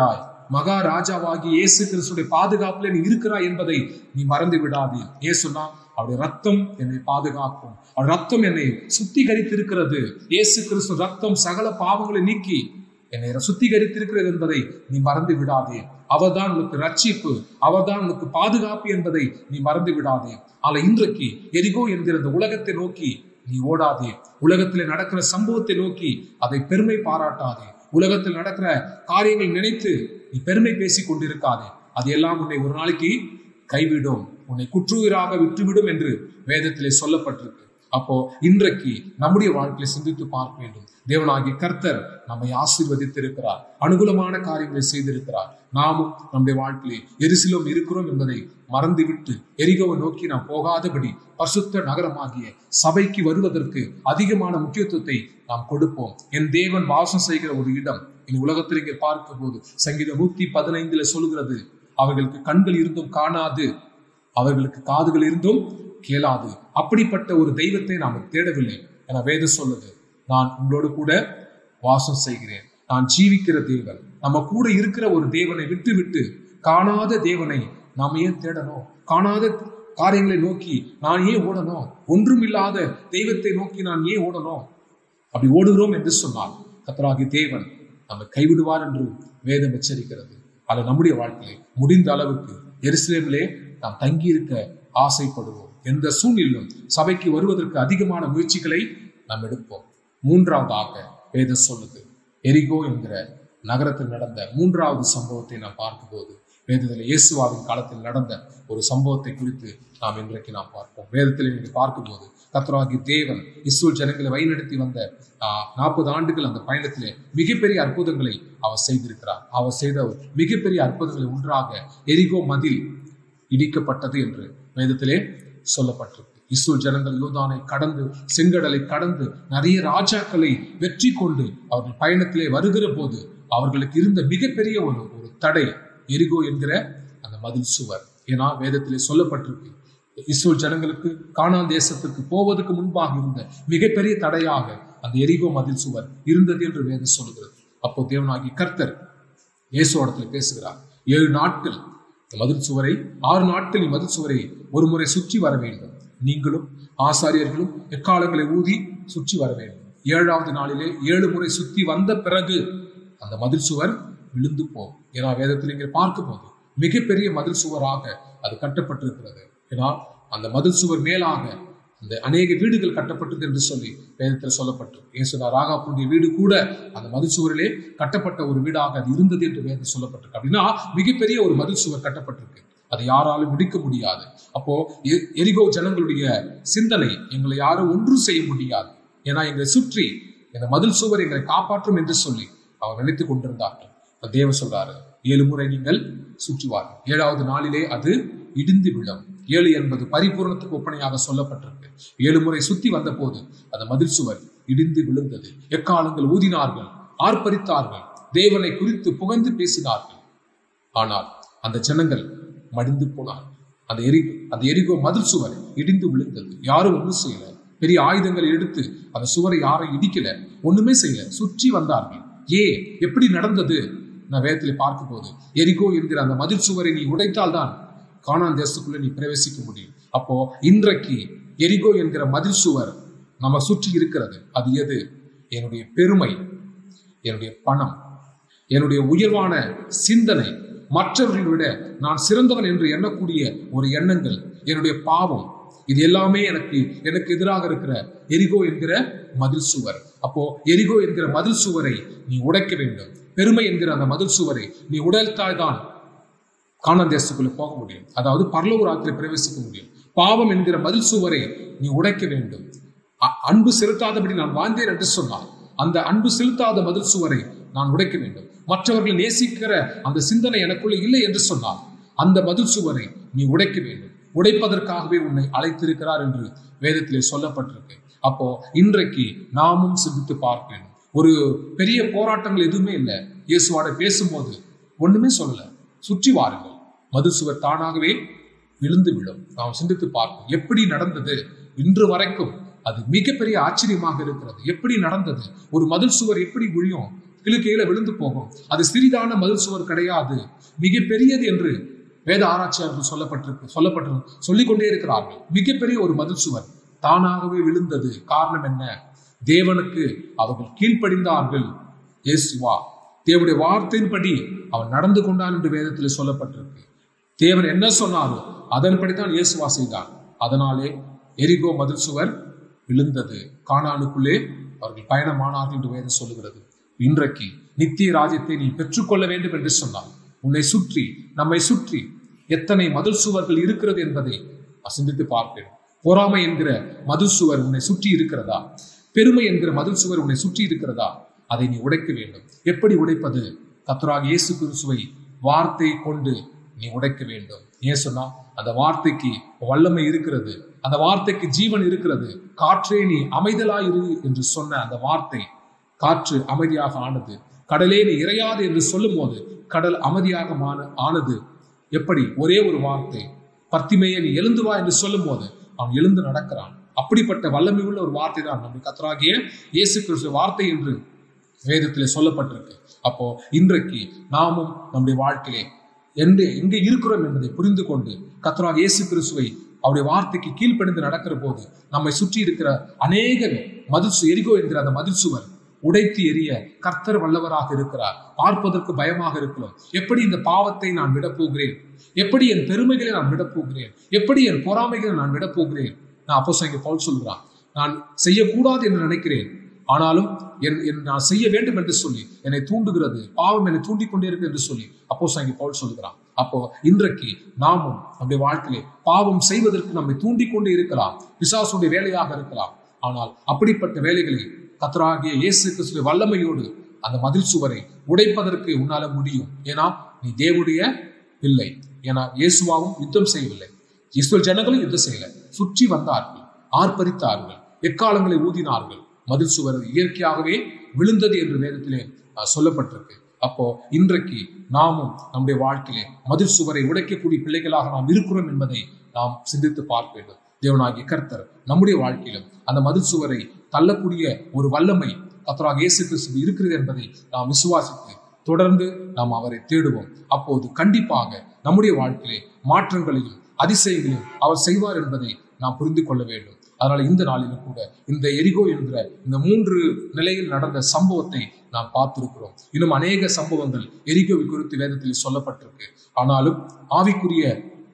மகாராஜாவாகி இயேசு கிறிஸ்துடைய பாதுகாப்புல நீ இருக்கிறாய் என்பதை நீ மறந்து விடாதே ஏசுனா அவருடைய ரத்தம் என்னை பாதுகாக்கும் அவர் ரத்தம் என்னை சுத்திகரித்திருக்கிறது இயேசு கிறிஸ்து ரத்தம் சகல பாவங்களை நீக்கி என்னை சுத்திகரித்திருக்கிறது என்பதை நீ மறந்து விடாதே அவர்தான் உனக்கு ரட்சிப்பு அவர்தான் உனக்கு பாதுகாப்பு என்பதை நீ மறந்து விடாதே ஆனா இன்றைக்கு எரிகோ என்கிற இந்த உலகத்தை நோக்கி நீ ஓடாதே உலகத்தில் நடக்கிற சம்பவத்தை நோக்கி அதை பெருமை பாராட்டாதே உலகத்தில் நடக்கிற காரியங்களை நினைத்து நீ பெருமை பேசிக் கொண்டிருக்காதே அது எல்லாம் உன்னை ஒரு நாளைக்கு கைவிடும் உன்னை குற்றுயிராக விட்டுவிடும் என்று வேதத்திலே சொல்லப்பட்டிருக்கு அப்போ இன்றைக்கு நம்முடைய வாழ்க்கையை சிந்தித்து பார்க்க வேண்டும் தேவனாகிய கர்த்தர் நம்மை ஆசீர்வதித்திருக்கிறார் அனுகூலமான காரியங்களை செய்திருக்கிறார் நாமும் நம்முடைய வாழ்க்கையிலே எரிசிலும் இருக்கிறோம் என்பதை மறந்துவிட்டு எரிகோவை நோக்கி நாம் போகாதபடி பரிசுத்த நகரமாகிய சபைக்கு வருவதற்கு அதிகமான முக்கியத்துவத்தை நாம் கொடுப்போம் என் தேவன் வாசம் செய்கிற ஒரு இடம் இனி உலகத்தில் இங்கே பார்க்கும் போது சங்கீதம் நூத்தி பதினைந்துல சொல்கிறது அவர்களுக்கு கண்கள் இருந்தும் காணாது அவர்களுக்கு காதுகள் இருந்தும் கேளாது அப்படிப்பட்ட ஒரு தெய்வத்தை நாம் தேடவில்லை என வேதம் சொல்லுது நான் உங்களோடு கூட வாசம் செய்கிறேன் நான் ஜீவிக்கிற தேவன் நம்ம கூட இருக்கிற ஒரு தேவனை விட்டு விட்டு காணாத தேவனை நாம் ஏன் தேடணும் காணாத காரியங்களை நோக்கி நான் ஏன் ஓடணும் ஒன்றுமில்லாத தெய்வத்தை நோக்கி நான் ஏன் ஓடணும் அப்படி ஓடுகிறோம் என்று சொன்னால் கத்தராகி தேவன் நம்மை கைவிடுவார் என்று வேதம் எச்சரிக்கிறது அது நம்முடைய வாழ்க்கையிலே முடிந்த அளவுக்கு எருசலேமிலே நாம் தங்கி இருக்க ஆசைப்படுவோம் எந்த சூழ்நிலையிலும் சபைக்கு வருவதற்கு அதிகமான முயற்சிகளை நாம் எடுப்போம் மூன்றாவதாக வேதம் சொல்லுது எரிகோ என்கிற நகரத்தில் நடந்த மூன்றாவது சம்பவத்தை நாம் பார்க்கும்போது வேதத்தில் இயேசுவாவின் காலத்தில் நடந்த ஒரு சம்பவத்தை குறித்து நாம் இன்றைக்கு நாம் பார்ப்போம் வேதத்தில் இன்னைக்கு பார்க்கும்போது கத்தராகி தேவன் இஸ்ரேல் ஜனங்களை வழிநடத்தி வந்த நாற்பது ஆண்டுகள் அந்த பயணத்திலே மிகப்பெரிய அற்புதங்களை அவர் செய்திருக்கிறார் அவர் செய்த மிகப்பெரிய அற்புதங்களை ஒன்றாக எரிகோ மதில் இடிக்கப்பட்டது என்று வேதத்திலே சொல்லப்பட்டிருக்கு இஸ்ரேல் ஜனங்கள் யோதானை கடந்து செங்கடலை கடந்து நிறைய ராஜாக்களை வெற்றி கொண்டு அவர்கள் பயணத்திலே வருகிற போது அவர்களுக்கு இருந்த மிகப்பெரிய ஒரு ஒரு தடை எரிகோ என்கிற அந்த மதில் சுவர் ஏன்னா வேதத்திலே சொல்லப்பட்டிருக்கு இஸ்ரேல் ஜனங்களுக்கு கானான் தேசத்துக்கு போவதற்கு முன்பாக இருந்த மிகப்பெரிய தடையாக அந்த எரிகோ மதில் சுவர் இருந்தது என்று வேதம் சொல்கிறது அப்போ தேவனாகி கர்த்தர் இயேசுவோடத்துல பேசுகிறார் ஏழு நாட்கள் மதில் சுவரை ஆறு நாட்கள் மதில் சுவரை ஒரு முறை சுற்றி வர வேண்டும் நீங்களும் ஆசாரியர்களும் எக்காலங்களை ஊதி சுற்றி வர வேண்டும் ஏழாவது நாளிலே ஏழு முறை சுத்தி வந்த பிறகு அந்த மதில் சுவர் விழுந்து போகும் ஏன்னா வேதத்தில் இங்கே பார்க்கும் போது மிகப்பெரிய மதில் சுவராக அது கட்டப்பட்டிருக்கிறது ஏன்னா அந்த மதில் சுவர் மேலாக அந்த அநேக வீடுகள் கட்டப்பட்டது என்று சொல்லி வேதத்தில் சொல்லப்பட்டு இயேசுதா ராகாப்புடைய வீடு கூட அந்த மதில் சுவரிலே கட்டப்பட்ட ஒரு வீடாக அது இருந்தது என்று வேதம் சொல்லப்பட்டிருக்கு அப்படின்னா மிகப்பெரிய ஒரு மதில் சுவர் கட்டப்பட்டிருக்கு அதை யாராலும் முடிக்க முடியாது அப்போ எரிகோ ஜனங்களுடைய சிந்தனை எங்களை யாரும் ஒன்றும் செய்ய முடியாது ஏன்னா எங்களை சுற்றி இந்த மதில் சுவர் எங்களை காப்பாற்றும் என்று சொல்லி அவர் நினைத்துக் கொண்டிருந்தார்கள் தேவ சொல்றாரு ஏழு முறை நீங்கள் சுற்றுவார்கள் ஏழாவது நாளிலே அது இடிந்து விழும் ஏழு என்பது பரிபூர்ணத்துக்கு ஒப்பனையாக சொல்லப்பட்டிருக்கு ஏழு முறை சுத்தி வந்த போது அந்த மதில் சுவர் இடிந்து விழுந்தது எக்காலங்கள் ஊதினார்கள் ஆர்ப்பரித்தார்கள் தேவனை குறித்து புகழ்ந்து பேசினார்கள் ஆனால் அந்த ஜனங்கள் மடிந்து போனார் அந்த எரி அந்த எரிகோ மதில் சுவர் இடிந்து விழுந்தது யாரும் ஒன்றும் செய்யல பெரிய ஆயுதங்களை எடுத்து அந்த சுவரை யாரும் இடிக்கல ஒண்ணுமே செய்யல சுற்றி வந்தார்கள் ஏ எப்படி நடந்தது நான் வேதத்தில் பார்க்கும் போது எரிகோ என்கிற அந்த மதில் சுவரை நீ உடைத்தால்தான் காணான் தேசத்துக்குள்ள நீ பிரவேசிக்க முடியும் அப்போ இன்றைக்கு எரிகோ என்கிற மதில் சுவர் நம்ம சுற்றி இருக்கிறது அது எது என்னுடைய பெருமை என்னுடைய பணம் என்னுடைய உயர்வான சிந்தனை மற்றவர்களை விட நான் சிறந்தவன் என்று எண்ணக்கூடிய ஒரு எண்ணங்கள் என்னுடைய பாவம் இது எல்லாமே எனக்கு எனக்கு எதிராக இருக்கிற எரிகோ என்கிற மதில் சுவர் அப்போ எரிகோ என்கிற மதில் சுவரை நீ உடைக்க வேண்டும் பெருமை என்கிற அந்த மதில் சுவரை நீ உடைத்தால்தான் காணான் தேசத்துக்குள்ள போக முடியும் அதாவது பரலோக ராத்திரி பிரவேசிக்க முடியும் பாவம் என்கிற மதில் சுவரை நீ உடைக்க வேண்டும் அன்பு செலுத்தாதபடி நான் வாழ்ந்தேன் என்று சொன்னால் அந்த அன்பு செலுத்தாத மதில் சுவரை நான் உடைக்க வேண்டும் மற்றவர்கள் நேசிக்கிற அந்த சிந்தனை எனக்குள்ள இல்லை என்று சொன்னால் அந்த மதில் சுவரை நீ உடைக்க வேண்டும் உடைப்பதற்காகவே உன்னை அழைத்திருக்கிறார் என்று வேதத்திலே சொல்லப்பட்டிருக்கு அப்போ இன்றைக்கு நாமும் சிந்தித்து பார்க்க வேண்டும் ஒரு பெரிய போராட்டங்கள் எதுவுமே இல்லை இயேசுவாட பேசும்போது ஒண்ணுமே சொல்லல சுற்றி வாருங்கள் மது சுவர் தானாகவே விழுந்து விடும் நாம் சிந்தித்து பார்ப்போம் எப்படி நடந்தது இன்று வரைக்கும் அது மிகப்பெரிய ஆச்சரியமாக இருக்கிறது எப்படி நடந்தது ஒரு மதில் சுவர் எப்படி விழியும் கீழே கீழே விழுந்து போகும் அது சிறிதான மதில் சுவர் கிடையாது மிக பெரியது என்று வேத ஆராய்ச்சியாளர்கள் சொல்லப்பட்டிருக்கு சொல்லப்பட்டு சொல்லிக்கொண்டே இருக்கிறார்கள் மிகப்பெரிய ஒரு மதில் சுவர் தானாகவே விழுந்தது காரணம் என்ன தேவனுக்கு அவர்கள் கீழ்ப்படிந்தார்கள் இயேசுவா தேவனுடைய வார்த்தையின்படி அவன் நடந்து கொண்டான் என்று வேதத்தில் சொல்லப்பட்டிருக்கு தேவன் என்ன சொன்னாரோ அதன்படித்தான் இயேசுவா செய்தார் அதனாலே எரிகோ மதில் சுவர் விழுந்தது கானானுக்குள்ளே அவர்கள் பயணமானார்கள் என்று வேதம் சொல்லுகிறது இன்றைக்கு நித்திய ராஜ்யத்தை நீ பெற்றுக்கொள்ள வேண்டும் என்று சொன்னார் உன்னை சுற்றி நம்மை சுற்றி எத்தனை மதில் சுவர்கள் இருக்கிறது என்பதை சிந்தித்து பார்ப்பேன் பொறாமை என்கிற மதில் சுவர் உன்னை சுற்றி இருக்கிறதா பெருமை என்கிற மதில் சுவர் உன்னை சுற்றி இருக்கிறதா அதை நீ உடைக்க வேண்டும் எப்படி உடைப்பது கத்தராக இயேசு கிறிஸ்துவை வார்த்தை கொண்டு நீ உடைக்க வேண்டும் ஏன் சொன்னா அந்த வார்த்தைக்கு வல்லமை இருக்கிறது அந்த வார்த்தைக்கு ஜீவன் இருக்கிறது காற்றே நீ அமைதலாயிரு என்று சொன்ன அந்த வார்த்தை காற்று அமைதியாக ஆனது கடலே நீ இறையாது என்று சொல்லும் போது கடல் அமைதியாக மான- ஆனது எப்படி ஒரே ஒரு வார்த்தை பத்திமையை நீ எழுந்து வா என்று சொல்லும் போது அவன் எழுந்து நடக்கிறான் அப்படிப்பட்ட வல்லமை உள்ள ஒரு வார்த்தை தான் நம்முடைய கத்தராகிய இயேசு கிறிஸ்து வார்த்தை என்று வேதத்திலே சொல்லப்பட்டிருக்கு அப்போ இன்றைக்கு நாமும் நம்முடைய வாழ்க்கையிலே எங்கே எங்கே இருக்கிறோம் என்பதை புரிந்து கொண்டு கத்தராக இயேசு கிறிஸ்துவை அவருடைய வார்த்தைக்கு கீழ்ப்படிந்து நடக்கிற போது நம்மை சுற்றி இருக்கிற அநேக மதில் சு- எரிகோ என்கிற அந்த மதில் சுவர் உடைத்து எரிய கர்த்தர் வல்லவராக இருக்கிறார் பார்ப்பதற்கு பயமாக இருக்கிறோம் எப்படி இந்த பாவத்தை நான் விடப் போகிறேன் எப்படி என் பெருமைகளை நான் விடப் போகிறேன் எப்படி என் பொறாமைகளை நான் விடப் போகிறேன் நான் அப்போ இங்கே பவுல் சொல்கிறான் நான் செய்யக்கூடாது என்று நினைக்கிறேன் ஆனாலும் என் என் நான் செய்ய வேண்டும் என்று சொல்லி என்னை தூண்டுகிறது பாவம் என்னை தூண்டிக் கொண்டே இருக்கு என்று சொல்லி அப்போ இங்கே பவுல் சொல்கிறான் அப்போ இன்றைக்கு நாமும் நம்முடைய வாழ்க்கையிலே பாவம் செய்வதற்கு நம்மை தூண்டிக் கொண்டே இருக்கலாம் பிசாசுடைய வேலையாக இருக்கலாம் ஆனால் அப்படிப்பட்ட வேலைகளை கத்தராகிய இயேசு கிறிஸ்துவின் வல்லமையோடு அந்த மதில் சுவரை உடைப்பதற்கு உன்னால முடியும் ஏன்னா நீ தேவனுடைய பிள்ளை ஏன்னா இயேசுவாவும் யுத்தம் செய்யவில்லை இஸ்ரேல் ஜனங்களும் யுத்தம் செய்யல சுற்றி வந்தார்கள் ஆர்ப்பரித்தார்கள் எக்காலங்களை ஊதினார்கள் மதில் சுவர் இயற்கையாகவே விழுந்தது என்று வேதத்திலே அஹ், சொல்லப்பட்டிருக்கு அப்போ இன்றைக்கு நாமும் நம்முடைய வாழ்க்கையிலே மதில் சுவரை உடைக்கக்கூடிய பிள்ளைகளாக நாம் இருக்கிறோம் என்பதை நாம் சிந்தித்து பார்க்க வேண்டும் தேவனாகிய கர்த்தர் நம்முடைய வாழ்க்கையிலும் அந்த மதில் சுவரை தள்ளக்கூடிய ஒரு வல்லமை கர்த்தராக இயேசு கிறிஸ்து இருக்கிறது என்பதை நாம் விசுவாசித்து தொடர்ந்து நாம் அவரை தேடுவோம் அப்போது கண்டிப்பாக நம்முடைய வாழ்க்கையிலே மாற்றங்களையும் அதிசயங்களையும் அவர் செய்வார் என்பதை நாம் புரிந்து கொள்ள வேண்டும் அதனால இந்த நாளிலும் கூட இந்த எரிகோ என்கிற இந்த மூன்று நிலையில் நடந்த சம்பவத்தை நாம் பார்த்திருக்கிறோம் இன்னும் அநேக சம்பவங்கள் எரிகோவை குறித்து வேதத்தில் சொல்லப்பட்டிருக்கு ஆனாலும் ஆவிக்குரிய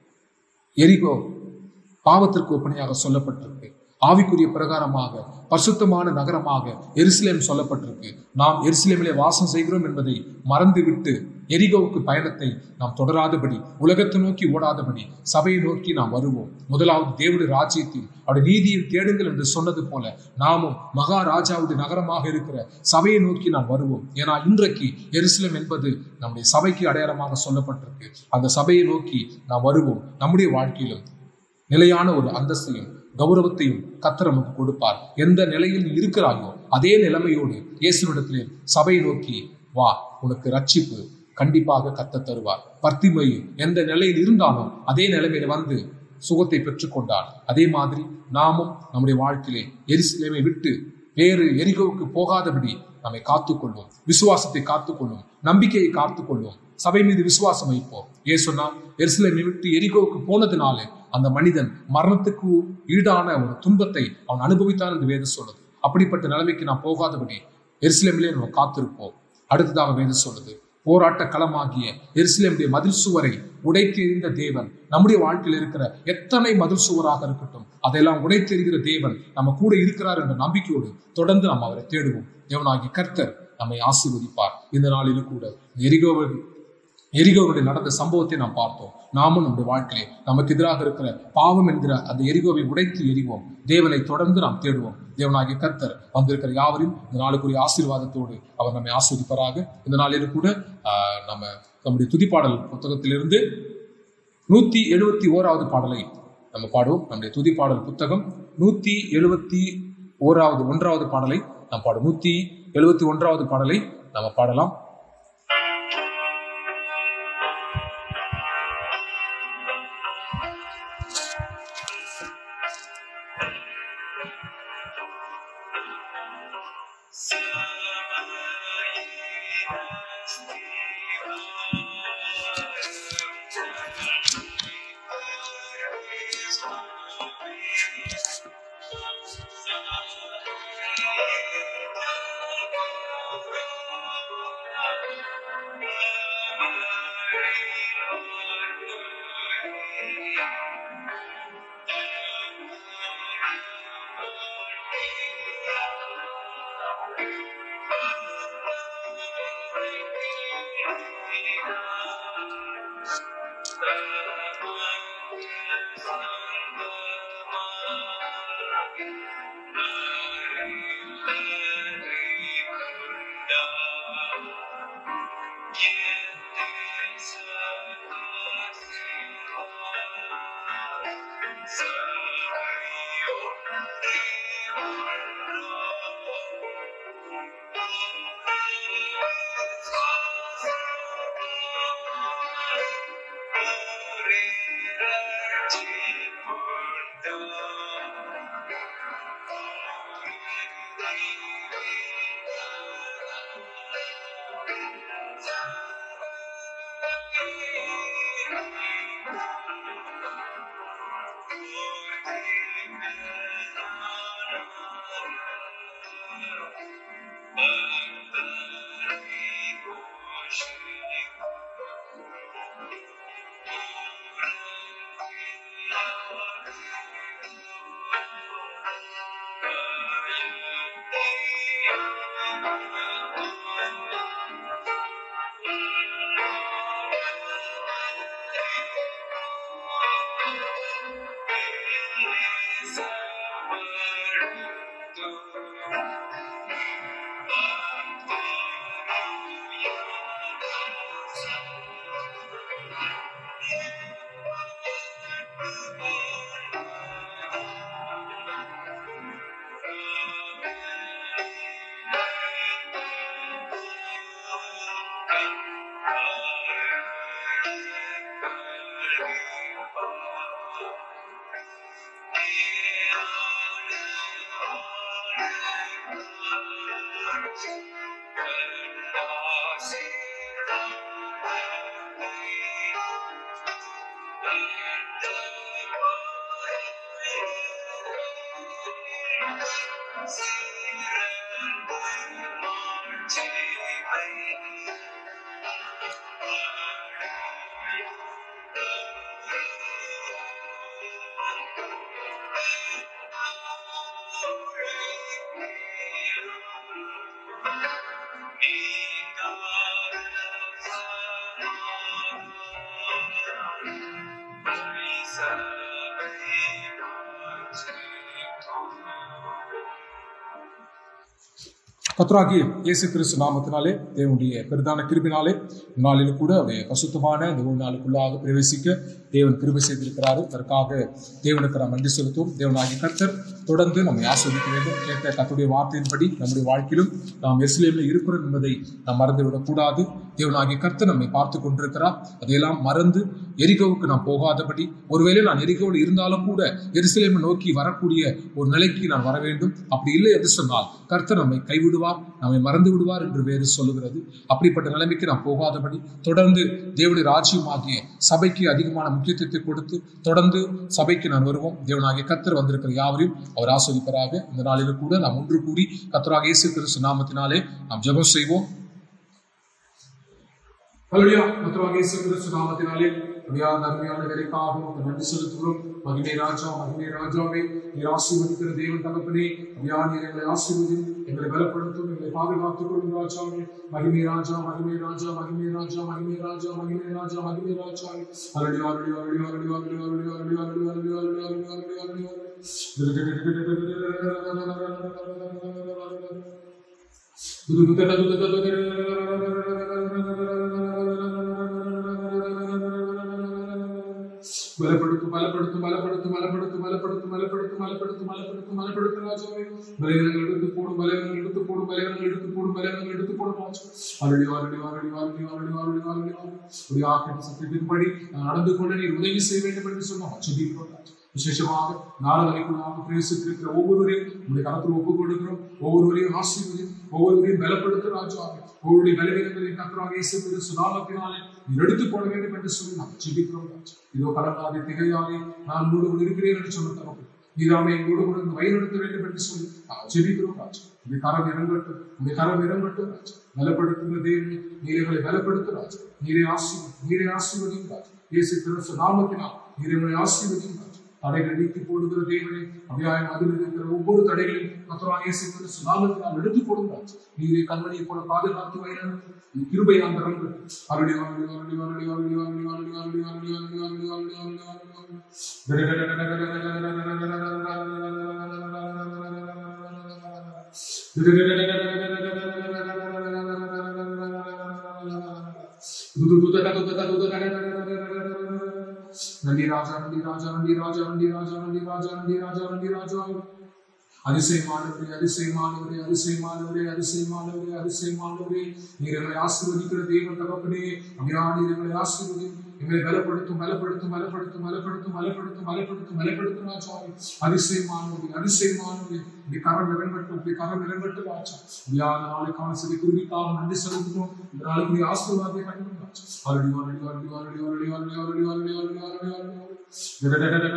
எரிகோ பாவத்திற்கு ஒப்பனையாக சொல்லப்பட்டிருக்கு ஆவிக்குரிய பிரகாரமாக பரிசுத்தமான நகரமாக எருசலேம் சொல்லப்பட்டிருக்கு நாம் எருசலேமிலே வாசம் செய்கிறோம் என்பதை மறந்துவிட்டு எரிகோவுக்கு பயணத்தை நாம் தொடராதபடி உலகத்தை நோக்கி ஓடாதபடி சபையை நோக்கி நாம் வருவோம் முதலாவது தேவனுடைய ராஜ்யத்தையும் அவருடைய நீதியில் தேடுங்கள் என்று சொன்னது போல நாமும் மகாராஜாவுடைய நகரமாக இருக்கிற சபையை நோக்கி நாம் வருவோம் ஏன்னா இன்றைக்கு எருசலேம் என்பது நம்முடைய சபைக்கு அடையாளமாக சொல்லப்பட்டிருக்கு அந்த சபையை நோக்கி நாம் வருவோம் நம்முடைய வாழ்க்கையிலும் நிலையான ஒரு அந்தஸ்தையும் கௌரவத்தையும் கத்தர் நமக்கு கொடுப்பார் எந்த நிலையில் நீ இருக்கிறாயோ அதே நிலைமையோடு இயேசுவிடத்திலே சபையை நோக்கி வா உனக்கு ரட்சிப்பு கண்டிப்பாக கத்த தருவார் பர்த்திமை எந்த நிலையில் இருந்தாலும் அதே நிலைமையில வந்து சுகத்தை பெற்றுக்கொண்டார் அதே மாதிரி நாமும் நம்முடைய வாழ்க்கையிலே எரிசிலேமை விட்டு வேறு எரிகோவுக்கு போகாதபடி நம்மை காத்துக்கொள்வோம் விசுவாசத்தை காத்துக்கொள்வோம் நம்பிக்கையை காத்துக்கொள்வோம் சபை மீது விசுவாசம் வைப்போம் ஏன் சொன்னா எருசலேமை விட்டு எரிகோவுக்கு போனதுனாலே அந்த மனிதன் மரணத்துக்கு ஈடான ஒரு துன்பத்தை அவன் அனுபவித்தான் என்று வேதம் சொல்லுது அப்படிப்பட்ட நிலைமைக்கு நான் போகாதபடி எருசலேமிலே நம்ம காத்திருப்போம் அடுத்ததாக வேதம் சொல்லுது போராட்ட களமாகிய எருசலேமுடைய மதில் சுவரை உடைத்து எறிந்த தேவன் நம்முடைய வாழ்க்கையில் இருக்கிற எத்தனை மதில் சுவராக இருக்கட்டும் அதையெல்லாம் உடைத்து எறிகிற தேவன் நம்ம கூட இருக்கிறார் என்ற நம்பிக்கையோடு தொடர்ந்து நாம் அவரை தேடுவோம் தேவனாகிய கர்த்தர் நம்மை ஆசீர்வதிப்பார் இந்த நாளிலும் கூட எரிகோவை எரிகோவுடைய நடந்த சம்பவத்தை நாம் பார்த்தோம் நாமும் நம்முடைய வாழ்க்கையிலே நமக்கு எதிராக இருக்கிற பாவம் என்கிற அந்த எரிகோவை உடைத்து எரிவோம் தேவனை தொடர்ந்து நாம் தேடுவோம் தேவனாகிய கர்த்தர் வந்திருக்கிற யாவரையும் இந்த நாளுக்குரிய ஆசீர்வாதத்தோடு அவர் நம்மை ஆஸ்வதிப்பாராக இந்த நாளிலும் கூட ஆஹ், நம்ம நம்முடைய துதிப்பாடல் புத்தகத்திலிருந்து நூத்தி எழுபத்தி ஓராவது பாடலை நம்ம பாடுவோம் நம்முடைய துதிப்பாடல் புத்தகம் நூத்தி எழுபத்தி ஓராவது ஒன்றாவது பாடலை நாம் பாடுவோம் நூத்தி எழுபத்தி ஒன்றாவது பாடலை நம்ம பாடலாம் கத்ராகிய இயேசு கிறிஸ்து நாமத்தினாலே தேவனுடைய பெரிதான கிருபினாலே இந்த நாளிலும் கூட அவருடைய பசுத்தமான இந்த ஒரு நாளுக்குள்ளாக பிரவேசிக்க தேவன் கிருபை செய்திருக்கிறாரு அதற்காக தேவனுக்கு நாம் நன்றி செலுத்துவோம் தேவனாகிய கர்த்தர் தொடர்ந்து நம்மை ஆஸ்வதிக்க வேண்டும் கேட்ட கத்துடைய வார்த்தையின்படி நம்முடைய வாழ்க்கையிலும் நாம் எஸ்லேமில் இருக்கிறோம் என்பதை நாம் மறந்துவிடக் கூடாது தேவனாகிய கர்த்தர் நம்மை பார்த்து கொண்டிருக்கிறார் அதையெல்லாம் மறந்து எரிகோவுக்கு நாம் போகாதபடி ஒருவேளை நான் எரிகோவில் இருந்தாலும் கூட எருசலேமை நோக்கி வரக்கூடிய ஒரு நிலைக்கு நான் வர வேண்டும் அப்படி இல்லை என்று சொன்னால் கர்த்தர் நம்மை கைவிடுவார் நம்மை மறந்து விடுவார் என்று வேறு சொல்லுகிறது அப்படிப்பட்ட நிலைமைக்கு நாம் போகாதபடி தொடர்ந்து தேவனுடைய ராஜ்யமாகிய சபைக்கு அதிகமான முக்கியத்துவத்தை கொடுத்து தொடர்ந்து சபைக்கு நான் வருவோம் தேவனாகிய கர்த்தர் வந்திருக்கிற யாவரையும் அவர் ஆஸ்வதிப்பராக இந்த நாளிலும் கூட நாம் ஒன்று கூடி கர்த்தராக இயேசு கிறிஸ்து நாமத்தினாலே நாம் ஜெபம் செய்வோம் ஹalleluya கர்த்தராகிய இயேசு கிறிஸ்து நாமத்தினாலே அருமையான அருமையான வேலைக்காக உமக்கு நன்றி செலுத்துகிறோம் மகிமை ராஜா மகிமை ராஜாவே நீர் ஆசீர்வதிக்கிற தேவன் தகப்பனே அருமையான நீர் எங்களை ஆசீர்வதி எங்களை பலப்படுத்தும் எங்களை பாதுகாத்துக் கொள்ளும் ராஜாவே மகிமை ராஜா மகிமை ராஜா மகிமை ராஜா மகிமை ராஜா மகிமை ராஜா மகிமை ராஜா ஹalleluya ஹalleluya ஹalleluya ஹalleluya ஹalleluya ஹalleluya ஹalleluya ஹalleluya ஹalleluya ബലപ്പെടുത്തും ബലപ്പെടുത്തും ബലപ്പെടുത്തും ബലപ്പെടുത്തും ബലപ്പെടുത്തും ബലപ്പെടുത്തും ബലപ്പെടുത്തും ബലപ്പെടുത്തും ബലപ്പെടുത്തും രാജാവേ ബലങ്ങൾ എടുത്തു പോടും ബലങ്ങൾ എടുത്തു പോടും ബലങ്ങൾ എടുത്തു പോടും ബലങ്ങൾ എടുത്തു പോടും രാജா அருளி அருளி அருளி அருளி அருளி அருளி அருளி அருளி ஒரு ஆக்கிட்ட சத்தியத்தின்படி நான் நடந்து கொள்ள நீர் உதவி செய்ய வேண்டும் என்று சொன்னோம் ஜெபிக்கிறோம் ராஜா. விசேஷமாக நாளவரைக்குள்ளாக பிரவேசித்திருக்கிற ஒவ்வொருவரையும் உங்களுடைய கரத்தில் ஒப்புக் கொடுக்கிறோம் ஒவ்வொருவரையும் ஆசீர்வதியும் ஒவ்வொருவரையும் பலப்படுத்த ராஜாவே ஒவ்வொருடைய பலவீனங்களை கத்தராக இயேசு கிறிஸ்து நாமத்தினாலே நீர் எடுத்து போட வேண்டும் என்று சொல்லி நாம் ஜெபிக்கிறோம் ராஜா. இதோ கடலாதே திகையாதே நான் உங்களோடு கூட இருக்கிறேன் என்று சொன்ன தரப்பு நீதாமே எங்களோடு கூட இருந்து வழிநடத்த வேண்டும் என்று சொல்லி நாம் ஜெபிக்கிறோம் ராஜா இந்த கரம் இறங்கட்டும் இந்த கரம் இறங்கட்டும் ராஜா பலப்படுத்துகிற தேவனே நீர் எங்களை பலப்படுத்த ராஜா நீரே ஆசீர்வதி நீரே ஆசீர்வதியும் ராஜா இயேசு கிறிஸ்து நாமத்தினால் நீர் எங்களை ஆசீர்வதியும் ராஜா தடைகளை நீக்கி போடுகிற தேவனே அபியாயம் அதில் இருக்கிற ஒவ்வொரு தடைகளையும் கத்தராக இயேசு கிறிஸ்து நாமத்தினால் எடுத்து போடும் ராஜா நீரே கண்மணியை போல பாதுகாத்து வழிநடத்தும் நீ கிருபை அந்த ரங்கு அருளி அருளி அருளி அருளி அருளி அருளி அருளி அருளி அருளி அருளி அருளி அருளி அருளி நன்றி ராஜா நன்றி ராஜா நன்றி ராஜா நன்றி ராஜா நன்றி ராஜா நன்றி ராஜா நன்றி ராஜா அதிசயமானவரே அதிசயமானவரே அதிசயமானவரே அதிசயமானவரே அதிசயமானவரே நீர் எங்களை ஆசீர்வதிக்கிற தெய்வம் தகப்பனே அம்மையா நீர் எங்களை ஆசீர்வதி எங்களை பலப்படுத்தும் பலப்படுத்தும் பலப்படுத்தும் பலப்படுத்தும் பலப்படுத்தும் பலப்படுத்தும் பலப்படுத்தும் ராஜாவே அதிசயமானவரே அதிசயமானவரே இப்படி கரம் இறங்கட்டும் இப்படி கரம் இறங்கட்டும் ராஜா வியாத நாளுக்கான சிறு குருவிக்காக நன்றி செலுத்துகிறோம் இந்த நாளுக்குரிய ஆசீர்வாதத்தை கண்டோம் ராஜா அருளி அருளி அருளி அருளி அருளி அருளி அருளி அருளி அருளி அருளி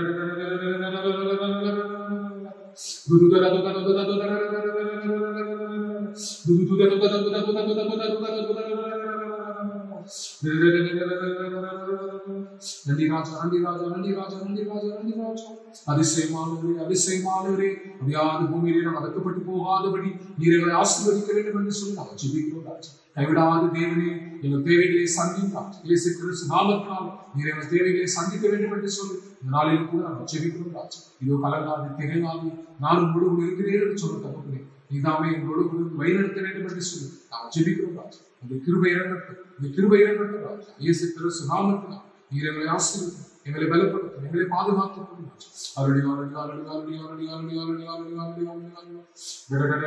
நன்றி ராஜா நன்றி ராஜா நன்றி ராஜா நன்றி ராஜா நன்றி ராஜா அதிசயமானவரே அதிசயமானவரே அப்படியாத பூமியிலே நாம் அடக்கப்பட்டு போகாதபடி நீர் எங்களை ஆசீர்வதிக்க வேண்டும் என்று சொல்லி நாம் ஜெபிக்கிறோம் ராஜா கைவிடாத தேவனே எங்கள் தேவைகளை சந்தித்தார் இயேசு கிறிஸ்து நாமத்தினால் நீர் எங்கள் தேவைகளை சந்திக்க வேண்டும் என்று சொல்லி இந்த நாளில் கூட நாம் ஜெபிக்கிறோம் ராஜா இதோ கலங்காது திகையாது நான் உங்களோடு இருக்கிறேன் என்று சொல்ல தகப்பனே நீதாமே எங்களோடு கூட வழிநடத்த வேண்டும் என்று சொல்லி நாம் ஜெபிக்கிறோம் ராஜா இந்த கிருபை இறங்கட்டும் இந்த கிருபை இறங்கட்டும் ராஜா இயேசு கிறிஸ்து நாமத்தினால் நீர் எங்களை ஆசீர்வதி எங்களை பலப்படுத்தும் எங்களை பாதுகாத்துக் கொள்ளும் அருளி அருளி அருளி அருளி அருளி அருளி அருளி அருளி அருளி அருளி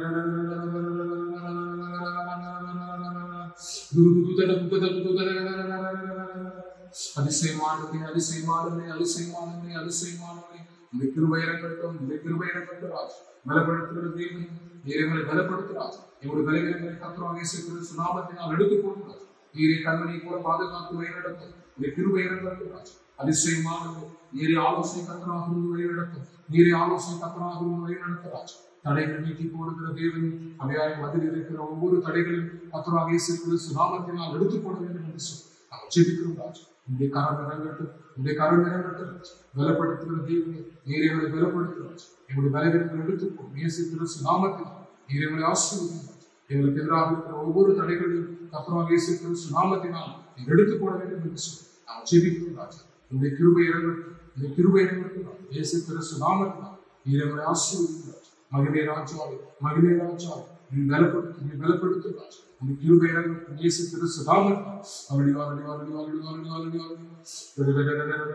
அதிசயமானவரே அதிசயமானவரே அதிசயமானவரே அதிசயமானவரே இந்த கிருபை இறங்கட்டும் இந்த கிருபை இறங்கட்டும் ராஜ் பலப்படுத்துகிற தேவன் நீர் எங்களை பலப்படுத்துகிறார் எங்களுடைய பலவீனங்களை கத்துறாங்க இயேசு கிறிஸ்து நாமத்தினால் எடுத்துக் கொள்கிறார் நீரை கண்மணி கூட பாதுகாத்து வழிநடத்தும் இந்த கிருபை இறங்கட்டும் ராஜ் அதிசயமானது நீரை ஆலோசனை கத்தராக இருந்து வழிநடத்தும் நீரை ஆலோசனை கத்தராக இருந்து வழிநடத்துகிறார் தடைகள் நீக்கி போடுகிற தேவன் அவையாய் மதில் இருக்கிற ஒவ்வொரு தடைகளையும் கத்தராக இயேசு கிறிஸ்து நாமத்தினால் எடுத்துக் கொள்ள வேண்டும் என்று சொல்லி நாம் ஜெபிக்கிறோம் ராஜ் உடைய கரம் இறங்கட்டும் உடைய கரம் இறங்கட்டும் ராஜ் பலப்படுத்துகிற தேவனை நீர் எங்களை பலப்படுத்துகிறார் எங்களுடைய பலவீனங்களை எடுத்துக்கொள் இயேசு கிறிஸ்து நாமத்தினால் நீர் எங்களை ஆசீர்வதிக்கிறார் எங்களுக்கு எதிராக இருக்கிற ஒவ்வொரு தடைகளையும் கத்தராக இயேசு கிறிஸ்து நாமத்தினால் நீர் எடுத்துக் கொள்ள வேண்டும் என்று சொல்லி நாம் ஜெபிக்கிறோம் ராஜா உடைய கிருபை இறங்கட்டும் இந்த கிருபை இறங்கட்டும் ராஜா. இயேசு கிறிஸ்து நாமத்தினால் நீர் எங்களை ஆசீர்வதிக்கிறார் மகிமே ராஜாவே மகிமே ராஜாவே நீ பலப்படுத்து நீ பலப்படுத்து ராஜா உன் கிருபை இறங்கட்டும் இயேசு கிறிஸ்து நாமத்தினால் அவருடைய அவருடைய அவருடைய அவருடைய அவருடைய அவருடைய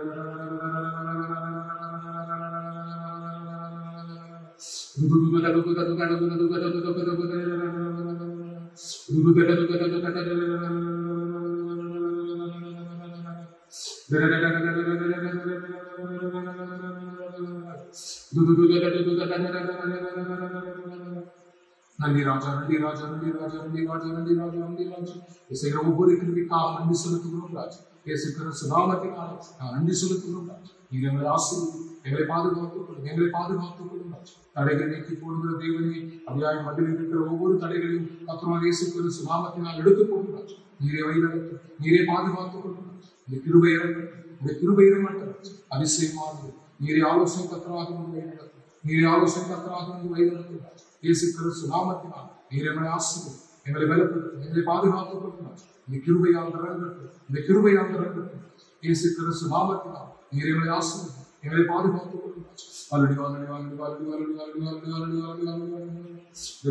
நன்றி ராஜா நன்றி ராஜா நன்றி ராஜா நன்றி ராஜா நன்றி ராஜா நன்றி ராஜா இசைகிற ஒவ்வொரு கிருமிக்காக நன்றி செலுத்துகிறோம் ராஜா இயேசு கிறிஸ்து நாமத்தினால் நான் நன்றி செலுத்துகிறோம் ராஜா நீர் எங்களை ஆசீர்வதி எங்களை பாதுகாத்துக் கொள்ளும் எங்களை பாதுகாத்துக் கொள்ளும் ராஜா தடைகள் நீக்கி போடுகிற தேவனே அபியாய மத்தியில் இருக்கிற ஒவ்வொரு தடைகளையும் கத்திரமாக இயேசு கிறிஸ்து நாமத்தினால் எடுத்துக் கொள்ளும் ராஜா நீரே வழிநடத்தும் நீரே பாதுகாத்துக் கொள்ளும் ராஜா இந்த கிருபை இறங்கட்டும் இந்த கிருபை இறங்கட்டும் ராஜா அதிசயமானது நீரே ஆலோசனை கத்தராக வந்து வழிநடத்தும் நீரே ஆலோசனை கத்தராக வந்து வழிநடத்தும் ராஜா இயேசு கிறிஸ்து நாமத்தினால் நீர் எங்களை ஆசிரியர் எங்களை பலப்படுத்தும் எங்களை பாதுகாத்துக் கொள்ளும் இந்த கிருபையால் இறங்கட்டும் இந்த கிருபையால் இறங்கட்டும் இயேசு கிறிஸ்து நாமத்தினால் நீர் எங்களை ஆசிரியர் எங்களை பாதுகாத்துக் கொள்ளும் அலடி அலடி அலடி அலடி அலடி அலடி அலடி அலடி அலடி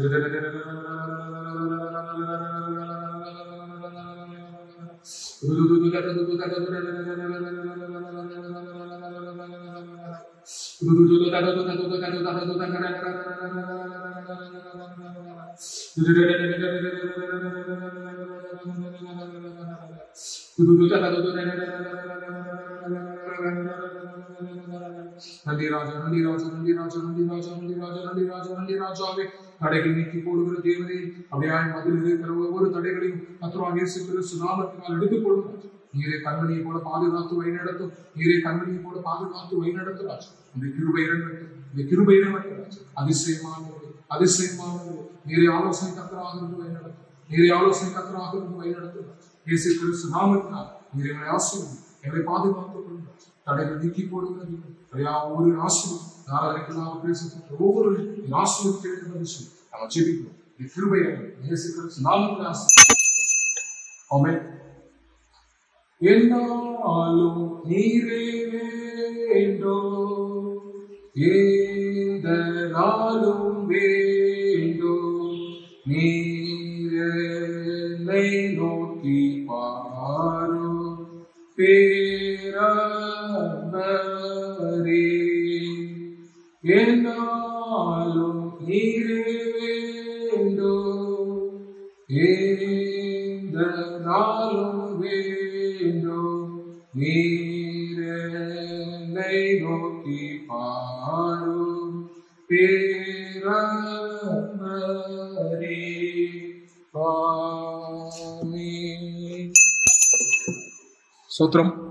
அலடி நன்றி ராஜா நன்றி ராஜா நன்றி ராஜா நன்றி ராஜா நன்றி ராஜா நன்றி ராஜா நன்றி ராஜாவே தடைகள் நீக்கி போடுகிற தேவனே அப்படியாய் மதில் இருக்கிற ஒவ்வொரு தடைகளையும் கத்துருவான் இயேசு கிறிஸ்து நாமத்தினால் எடுத்துக் கொள்ளும் நீரே கண்மணியை போல பாதுகாத்து வழிநடத்தும் நீரே கண்மணியை போல பாதுகாத்து வழிநடத்தும் ராஜா இந்த கிருபை இறங்கட்டும் இந்த கிருபை இறங்கட்டும் ராஜா அதிசயமானது அதிசயமானது நீரே ஆலோசனை கத்தராக இருந்து வழிநடத்தும் நீரே ஆலோசனை கத்தராக இருந்து வழிநடத்தும் ராஜா. இயேசு கிறிஸ்து நாமத்தினால் நீர் எங்களை ஆசிரியம் எங்களை பாதுகாத்துக் கொள்ளும் தடைகள் நீக்கி போடுகிறது ஐயா ஒவ்வொரு ஆசிரியம் நாராயணர்களாக பேசப்பட்ட ஒவ்வொரு ஆசிரியத்தை விஷயம் நம்ம ஜெபிக்கிறோம் இந்த கிருபை இறங்கட்டும். இயேசு கிறிஸ்து நாமத்தில் ஆசிரியம் ஆமென் என்னாலும் நீரே வேண்டும் எந்த நாளும் வேண்டும் நீரை நோக்கி பாரும் பேரே என்னாலும் நீரே வேண்டும் எந்த நாளும் வேண்டும் நீரை நோக்கி பாரும் பேரே சோத்திரம்